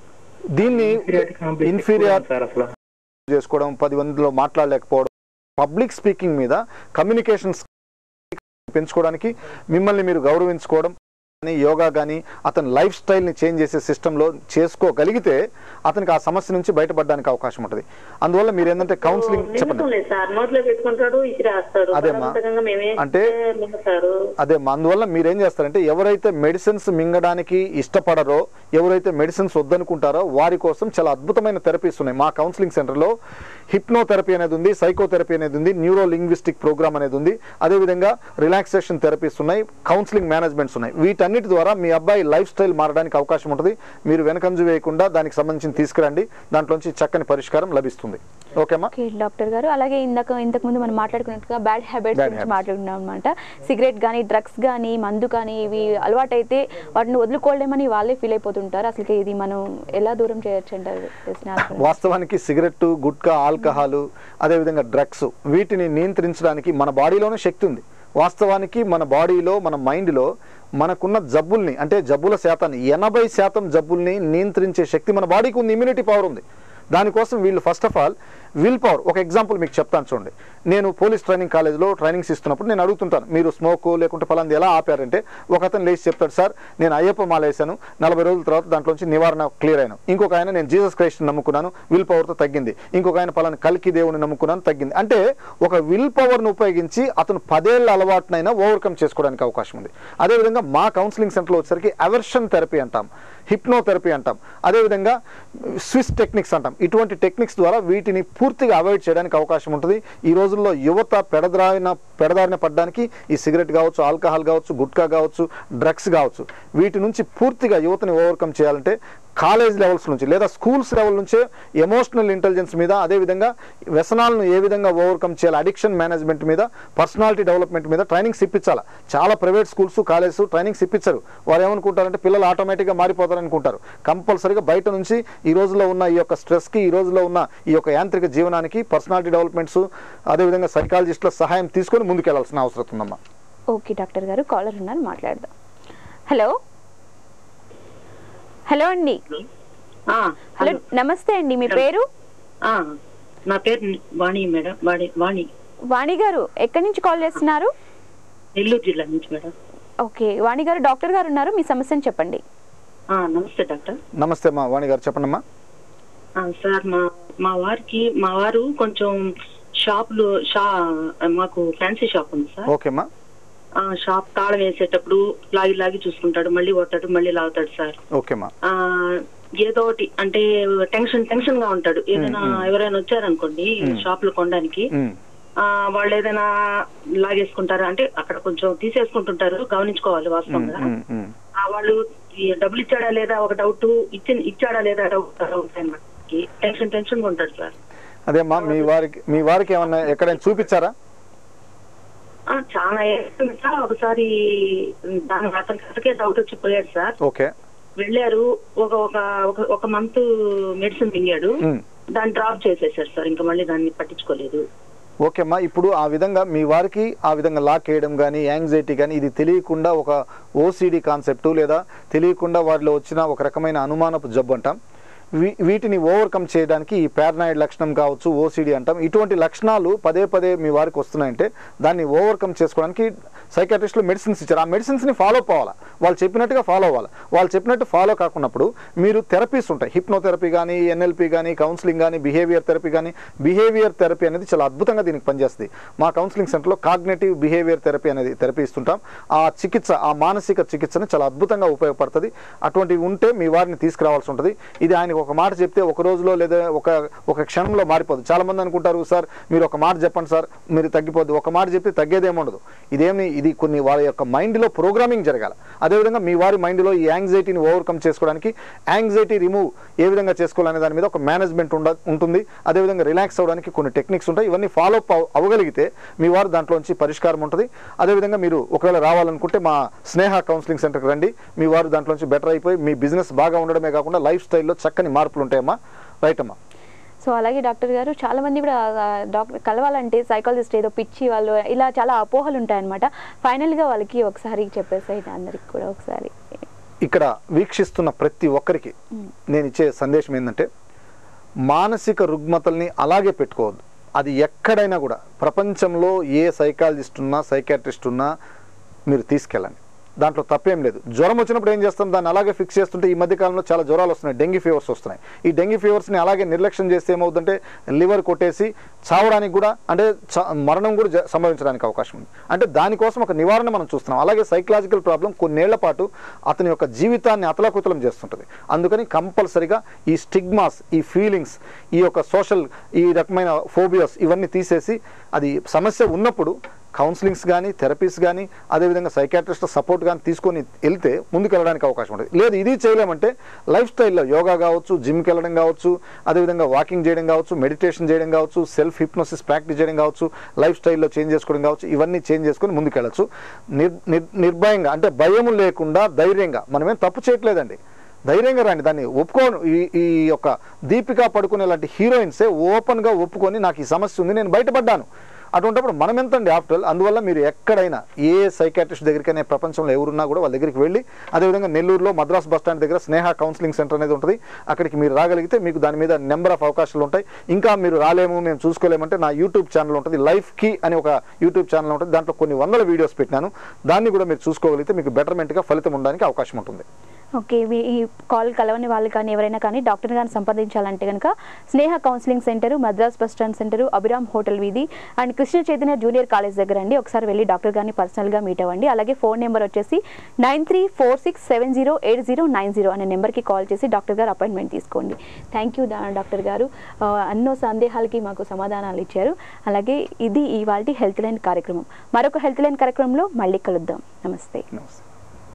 దీన్ని ఇన్ఫీరియర్ సార్ అసలు చేసుకోవడం పది మందిలో మాట్లాడలేకపోవడం పబ్లిక్ స్పీకింగ్ మీద కమ్యూనికేషన్స్ పెంచుకోవడానికి మిమ్మల్ని మీరు గౌరవించుకోవడం కానీ యోగా కానీ అతని లైఫ్ స్టైల్ని చేంజ్ చేసే సిస్టంలో చేసుకోగలిగితే అతనికి ఆ సమస్య నుంచి బయటపడడానికి అవకాశం ఉంటుంది అందువల్ల మీరు ఏంటంటే కౌన్సిలింగ్ చెప్పండి మింగుతుంది సార్ నోట్లో పెట్టుకుంటాడు ఇసిరేస్తాడు అదేమ్మా. బలవంతంగా మేమే అంటే మింగుతారు అదే మా అందువల్ల మీరేం చేస్తారంటే ఎవరైతే మెడిసిన్స్ మింగడానికి ఇష్టపడరో ఎవరైతే మెడిసిన్స్ వద్దనుకుంటారో వారి కోసం చాలా అద్భుతమైన థెరపీస్ ఉన్నాయి మా కౌన్సిలింగ్ సెంటర్లో హిప్నోథెరపీ అనేది ఉంది సైకోథెరపీ అనేది ఉంది న్యూరో లింగ్విస్టిక్ ప్రోగ్రామ్ అనేది ఉంది అదేవిధంగా రిలాక్సేషన్ థెరపీస్ ఉన్నాయి కౌన్సిలింగ్ మేనేజ్మెంట్స్ ఉన్నాయి వీటన్నిటి ద్వారా మీ అబ్బాయి లైఫ్ స్టైల్ మారడానికి అవకాశం ఉంటుంది మీరు వెనకంజు వేయకుండా దానికి సంబంధించి తీసుకురండి దాంట్లోంచి చక్కని పరిష్కారం లభిస్తుంది ఓకేమా ఓకే డాక్టర్ గారు అలాగే ఇందాక ఇంతకు ముందు మనం మాట్లాడుకున్నట్టుగా బ్యాడ్ హ్యాబిట్స్ Bad గురించి habits. మాట్లాడుకున్నాం అనమాట సిగరెట్ కానీ డ్రగ్స్ కానీ మందు కానీ ఇవి అలవాటైతే వాటిని వదులుకోలేమని వాళ్ళే ఫీల్ అయిపోతుంటారు అసలు ఇది మనం ఎలా దూరం చేయొచ్చు అంటారు తెలిసిన వాస్తవానికి సిగరెట్ గుట్కా ఆల్కహాల్ అదేవిధంగా డ్రగ్స్ వీటిని నియంత్రించడానికి మన బాడీలోనే శక్తి ఉంది వాస్తవానికి మన బాడీలో మన మైండ్లో మనకున్న జబ్బుల్ని అంటే జబ్బుల శాతాన్ని ఎనభై శాతం జబ్బుల్ని నియంత్రించే శక్తి మన బాడీకి ఉంది ఇమ్యూనిటీ పవర్ ఉంది దానికోసం వీళ్ళు first of all will power ఒక ఎగ్జాంపుల్ మీకు చెప్తాను చూడండి నేను పోలీస్ ట్రైనింగ్ కాలేజ్లో ట్రైనింగ్స్ ఇస్తున్నప్పుడు నేను అడుగుతుంటాను మీరు స్మోక్ లేకుంటే ఫలాంది ఎలా ఆపారంటే ఒక అతను లేచి చెప్తాడు సార్ నేను అయ్యప్ప మాల వేశాను నలభై రోజుల తర్వాత దాంట్లోంచి నివారణ క్లియర్ అయినా ఇంకొక ఆయన నేను జీసస్ క్రైస్ట్ నమ్ముకున్నాను విల్ పవర్తో తగ్గింది ఇంకొక ఆయన ఫలాని కల్కి దేవుని నమ్ముకున్నాను తగ్గింది అంటే ఒక విల్ పవర్ను ఉపయోగించి అతను పదేళ్ల అలవాటునైనా ఓవర్కమ్ చేసుకోవడానికి అవకాశం ఉంది అదేవిధంగా మా కౌన్సిలింగ్ సెంటర్లో వచ్చేసరికి అవర్షన్ థెరపీ అంటాం హిప్నోథెరపీ అంటాం అదేవిధంగా స్విస్ టెక్నిక్స్ అంటాం ఇటువంటి టెక్నిక్స్ ద్వారా వీటిని పూర్తిగా అవాయిడ్ చేయడానికి అవకాశం ఉంటుంది ఈ రోజుల్లో యువత పెడదారిన పెడదారిన పడడానికి ఈ సిగరెట్ కావచ్చు ఆల్కహాల్ కావచ్చు గుట్కా కావచ్చు డ్రగ్స్ కావచ్చు వీటి నుంచి పూర్తిగా యువతని ఓవర్కమ్ చేయాలంటే కాలేజ్ లెవెల్స్ నుంచి లేదా స్కూల్స్ లెవెల్ నుంచే ఎమోషనల్ ఇంటెలిజెన్స్ మీద అదేవిధంగా వ్యసనాలను ఏ విధంగా ఓవర్కమ్ చేయాలి అడిక్షన్ మేనేజ్మెంట్ మీద పర్సనాలిటీ డెవలప్మెంట్ మీద ట్రైనింగ్స్ ఇప్పించాలి చాలా ప్రైవేట్ స్కూల్స్ కాలేజెస్ ట్రైనింగ్స్ ఇప్పించరు వారు ఏమనుకుంటారంటే పిల్లలు ఆటోమేటిక్గా మారిపోతారు అనుకుంటారు కంపల్సరీగా బయట నుంచి ఈ రోజులో ఉన్న ఈ యొక్క స్ట్రెస్కి ఈ రోజులో ఉన్న ఈ యొక్క యాంత్రిక జీవనానికి పర్సనాలిటీ డెవలప్మెంట్స్ అదేవిధంగా సైకాలజిస్టుల సహాయం తీసుకొని ముందుకెళ్లాల్సిన అవసరం ఉందమ్మా ఓకే డాక్టర్ గారు కాలర్ ఉన్నారు మాట్లాడదాం హలో హలో అండి హలో నమస్తే అండి మీ పేరు ఆ, నా పేరు వాణి మేడం వాణి వాణి వాణి గారు ఎక్కడి నుంచి కాల్ చేస్తున్నారు నెల్లూరు జిల్లా నుంచి మేడం ఓకే వాణి గారు డాక్టర్ గారు ఉన్నారు మీ సమస్యను చెప్పండి ఆ, నమస్తే డాక్టర్ నమస్తే అమ్మా వాణి గారు చెప్పండమ్మా ఆ, సార్ మా మా వారికి మా వారు కొంచెం షాపులు షా మాకు ఫ్యాన్సీ షాప్ ఉంది సార్ ఓకేమ్మా ఆ షాప్ తాళం వేసేటప్పుడు లాగి లాగి చూసుకుంటాడు మళ్ళీ కొట్టాడు మళ్ళీ లాగుతాడు సార్ ఓకేమ్మా ఆ ఏదో ఒకటి అంటే టెన్షన్ టెన్షన్ గా ఉంటాడు ఏదైనా మ్మ్. ఎవరైనా వచ్చారనుకోండి మ్మ్. షాప్ లో కొనడానికి ఉమ్. ఆ వాళ్ళు ఏదైనా లాగేసుకుంటారు అంటే అక్కడ కొంచెం తీసేసుకుంటుంటారు గమనించుకోవాలి ఉమ్, వాస్తవంగా ఉమ్, ఉమ్. ఆ వాళ్ళు ఈ డబ్బులు ఇచ్చాడా లేదా ఒక డౌట్ ఇచ్చి ఇచ్చాడా లేదా డౌట్ డౌట్ అనమాట టెన్షన్ టెన్షన్ గా ఉంటాడు సార్ అదేమ్మా మీ వారికి మీ వారికి ఏమన్నా ఎక్కడైనా చూపించారా ఆ, చాలా ఏస్తుంది సార్ ఒకసారి దాని అతనికి అతకే డౌట్ వచ్చి పోయాడు సార్ ఓకే వెళ్ళారు ఒక ఒక ఒక- ఒక మంత్ మెడిసిన్ మింగాడు ఉమ్. దాన్ని డ్రాప్ చేసేసారు సార్ ఇంకా మళ్ళీ దాన్ని పట్టించుకోలేదు ఓకేమ్మా ఇప్పుడు ఆ విధంగా మీ వారికి ఆ విధంగా లాక్ వేయడం కానీ యాంగ్జైటీ కానీ ఇది తెలియకుండా ఒక ఓసిడి కాన్సెప్ట్ లేదా తెలియకుండా వారిలో వచ్చిన ఒక రకమైన అనుమానపు జబ్బు అంటాం వీ- వీటిని ఓవర్కమ్ చేయడానికి ఈ పారనాయిడ్ లక్షణం కావచ్చు ఓసిడి అంటాం ఇటువంటి లక్షణాలు పదే పదే మీ వారికి వస్తున్నాయంటే దాన్ని ఓవర్కమ్ చేసుకోవడానికి సైకాట్రిస్టులు మెడిసిన్స్ ఇచ్చారు ఆ మెడిసిన్స్ని ఫాలో అవ్వాలి వాళ్ళు చెప్పినట్టుగా ఫాలో అవ్వాలి వాళ్ళు చెప్పినట్టు ఫాలో కాకున్నప్పుడు మీరు థెరపీస్ ఉంటాయి హిప్నోథెరపీ కానీ ఎన్ఎల్పి కానీ కౌన్సిలింగ్ కానీ బిహేవియర్ థెరపీ కానీ బిహేవియర్ థెరపీ అనేది చాలా అద్భుతంగా దీనికి పనిచేస్తుంది మా కౌన్సిలింగ్ సెంటర్లో కాగ్నేటివ్ బిహేవియర్ థెరపీ అనేది థెరపీ ఇస్తుంటాం ఆ చికిత్స ఆ మానసిక చికిత్సని చాలా అద్భుతంగా ఉపయోగపడుతుంది అటువంటివి ఉంటే మీ వారిని తీసుకురావాల్సి ఉంటుంది ఇది ఆయనకు ఒక మాట చెప్తే ఒక రోజులో లేదా ఒక ఒక క్షణంలో మారిపోదు చాలా మంది అనుకుంటారు సార్ మీరు ఒక మాట చెప్పండి సార్ మీరు తగ్గిపోద్ది ఒక మాట చెప్తే తగ్గేదేమి ఉండదు ఇదేమి ఇది కొన్ని వారి యొక్క మైండ్లో ప్రోగ్రామింగ్ జరగాలి అదేవిధంగా మీ వారి మైండ్లో ఈ యాంగ్జైటీని ఓవర్కమ్ చేసుకోవడానికి యాంగ్జైటీ రిమూవ్ ఏ విధంగా చేసుకోవాలనే దాని మీద ఒక మేనేజ్మెంట్ ఉండ ఉంటుంది అదేవిధంగా రిలాక్స్ అవ్వడానికి కొన్ని టెక్నిక్స్ ఉంటాయి ఇవన్నీ ఫాలో అప్ అవ్వగలిగితే మీ వారు దాంట్లోంచి పరిష్కారం ఉంటుంది అదేవిధంగా మీరు ఒకవేళ రావాలనుకుంటే మా స్నేహ కౌన్సిలింగ్ సెంటర్కి రండి మీ వారు దాంట్లోంచి బెటర్ అయిపోయి మీ బిజినెస్ బాగా ఉండడమే కాకుండా లైఫ్ స్టైల్లో చక్కని మార్పులు ఉంటాయమ్మా రైట్ అమ్మా సో అలాగే డాక్టర్ గారు చాలా మంది కూడా ఆ, డాక్టర్ కలవాలంటే సైకాలజిస్ట్ ఏదో పిచ్చి వాళ్ళు ఇలా చాలా అపోహలు ఉంటాయన్నమాట ఫైనల్గా వాళ్ళకి ఒకసారి చెప్పేసేయండి అందరికి కూడా ఒకసారి ఇక్కడ వీక్షిస్తున్న ప్రతి ఒక్కరికి నేను ఇచ్చే సందేశం ఏంటంటే మానసిక రుగ్మతల్ని అలాగే పెట్టుకోవద్దు అది ఎక్కడైనా కూడా ప్రపంచంలో ఏ సైకాలజిస్ట్ ఉన్నా సైకాట్రిస్ట్ ఉన్నా మీరు తీసుకెళ్ళండి దాంట్లో తప్పేం లేదు జ్వరం వచ్చినప్పుడు ఏం చేస్తాం దాన్ని అలాగే ఫిక్స్ చేస్తుంటే ఈ మధ్య కాలంలో చాలా జ్వరాలు వస్తున్నాయి డెంగ్యూ ఫీవర్స్ వస్తున్నాయి ఈ డెంగ్యూ ఫీవర్స్ని అలాగే నిర్లక్ష్యం చేస్తే ఏమవుతుందంటే లివర్ కొట్టేసి చావడానికి కూడా అంటే చ- మరణం కూడా జ- సంభవించడానికి అవకాశం ఉంది అంటే దానికోసం ఒక నివారణ మనం చూస్తున్నాం అలాగే సైకలాజికల్ ప్రాబ్లం కొన్నేళ్ల పాటు అతని యొక్క జీవితాన్ని అతలాకుతలం చేస్తుంటుంది అందుకని కంపల్సరిగా ఈ స్టిగ్మాస్ ఈ ఫీలింగ్స్ ఈ యొక్క సోషల్ ఈ రకమైన ఫోబియాస్ ఇవన్నీ తీసేసి అది సమస్య ఉన్నప్పుడు కౌన్సిలింగ్స్ కానీ థెరపీస్ కానీ అదేవిధంగా సైకాట్రిస్ట్ సపోర్ట్ కానీ తీసుకొని వెళ్తే ముందుకు వెళ్ళడానికి అవకాశం ఉంటుంది లేదు ఇది చేయలేమంటే లైఫ్ స్టైల్లో యోగా కావచ్చు జిమ్కి వెళ్ళడం కావచ్చు అదేవిధంగా వాకింగ్ చేయడం కావచ్చు మెడిటేషన్ చేయడం కావచ్చు సెల్ఫ్ హిప్నోసిస్ ప్రాక్టీస్ చేయడం కావచ్చు లైఫ్ స్టైల్లో చేంజ్ చేసుకోవడం కావచ్చు ఇవన్నీ చేంజ్ చేసుకొని ముందుకు వెళ్ళచ్చు నిర్ నిర్- నిర్భయంగా అంటే భయం లేకుండా ధైర్యంగా మనమేం తప్పు చేయట్లేదండి ధైర్యంగా రండి దాన్ని ఒప్పుకోను ఈ ఈ యొక్క దీపికా పడుకునే లాంటి హీరోయిన్సే ఓపెన్గా ఒప్పుకొని నాకు ఈ సమస్య ఉంది నేను బయటపడ్డాను అటువంటిప్పుడు మనం ఎంతండి ఆఫ్టర్ ఆల్ అందువల్ల మీరు ఎక్కడైనా ఏ సైకాట్రిస్ట్ దగ్గరికైనా ప్రపంచంలో ఎవరున్నా కూడా వాళ్ళ దగ్గరికి వెళ్ళి అదేవిధంగా నెల్లూరులో మద్రాస్ బస్ స్టాండ్ దగ్గర స్నేహ కౌన్సిలింగ్ సెంటర్ అనేది ఉంటుంది అక్కడికి మీరు రాగలిగితే మీకు దాని మీద నెంబర్ ఆఫ్ అవకాశాలు ఉంటాయి ఇంకా మీరు రాలేము మేము చూసుకోలేమంటే నా యూట్యూబ్ ఛానల్ ఉంటుంది లైఫ్ కీ అని ఒక యూట్యూబ్ ఛానల్ ఉంటుంది దాంట్లో కొన్ని వందల వీడియోస్ పెట్టినాను దాన్ని కూడా మీరు చూసుకోగలిగితే మీకు బెటర్మెంట్గా ఫలితం ఉండడానికి అవకాశం ఉంటుంది ఓకే మీ- ఈ కాల్ కలవని వాళ్ళు కానీ ఎవరైనా కానీ డాక్టర్ గారిని సంప్రదించాలంటే కనుక Sneha counselling centre Madras bus stand centre Abhiram hotel వీధి and Krishna Chaitanya junior college దగ్గర అండి ఒకసారి వెళ్ళి డాక్టర్ గారిని పర్సనల్గా మీట్ అవ్వండి అలాగే ఫోన్ నెంబర్ వచ్చేసి nine three four six seven zero eight zero nine zero అనే నెంబర్కి కాల్ చేసి డాక్టర్ గారు అపాయింట్మెంట్ తీసుకోండి థ్యాంక్ యూ డాక్టర్ గారు ఆ, ఎన్నో సందేహాలకి మాకు సమాధానాలు ఇచ్చారు అలాగే ఇది ఇవాళ హెల్త్ లైన్ కార్యక్రమం మరొక హెల్త్ లైన్ కార్యక్రమంలో మళ్ళీ కలుద్దాం నమస్తే నమస్తే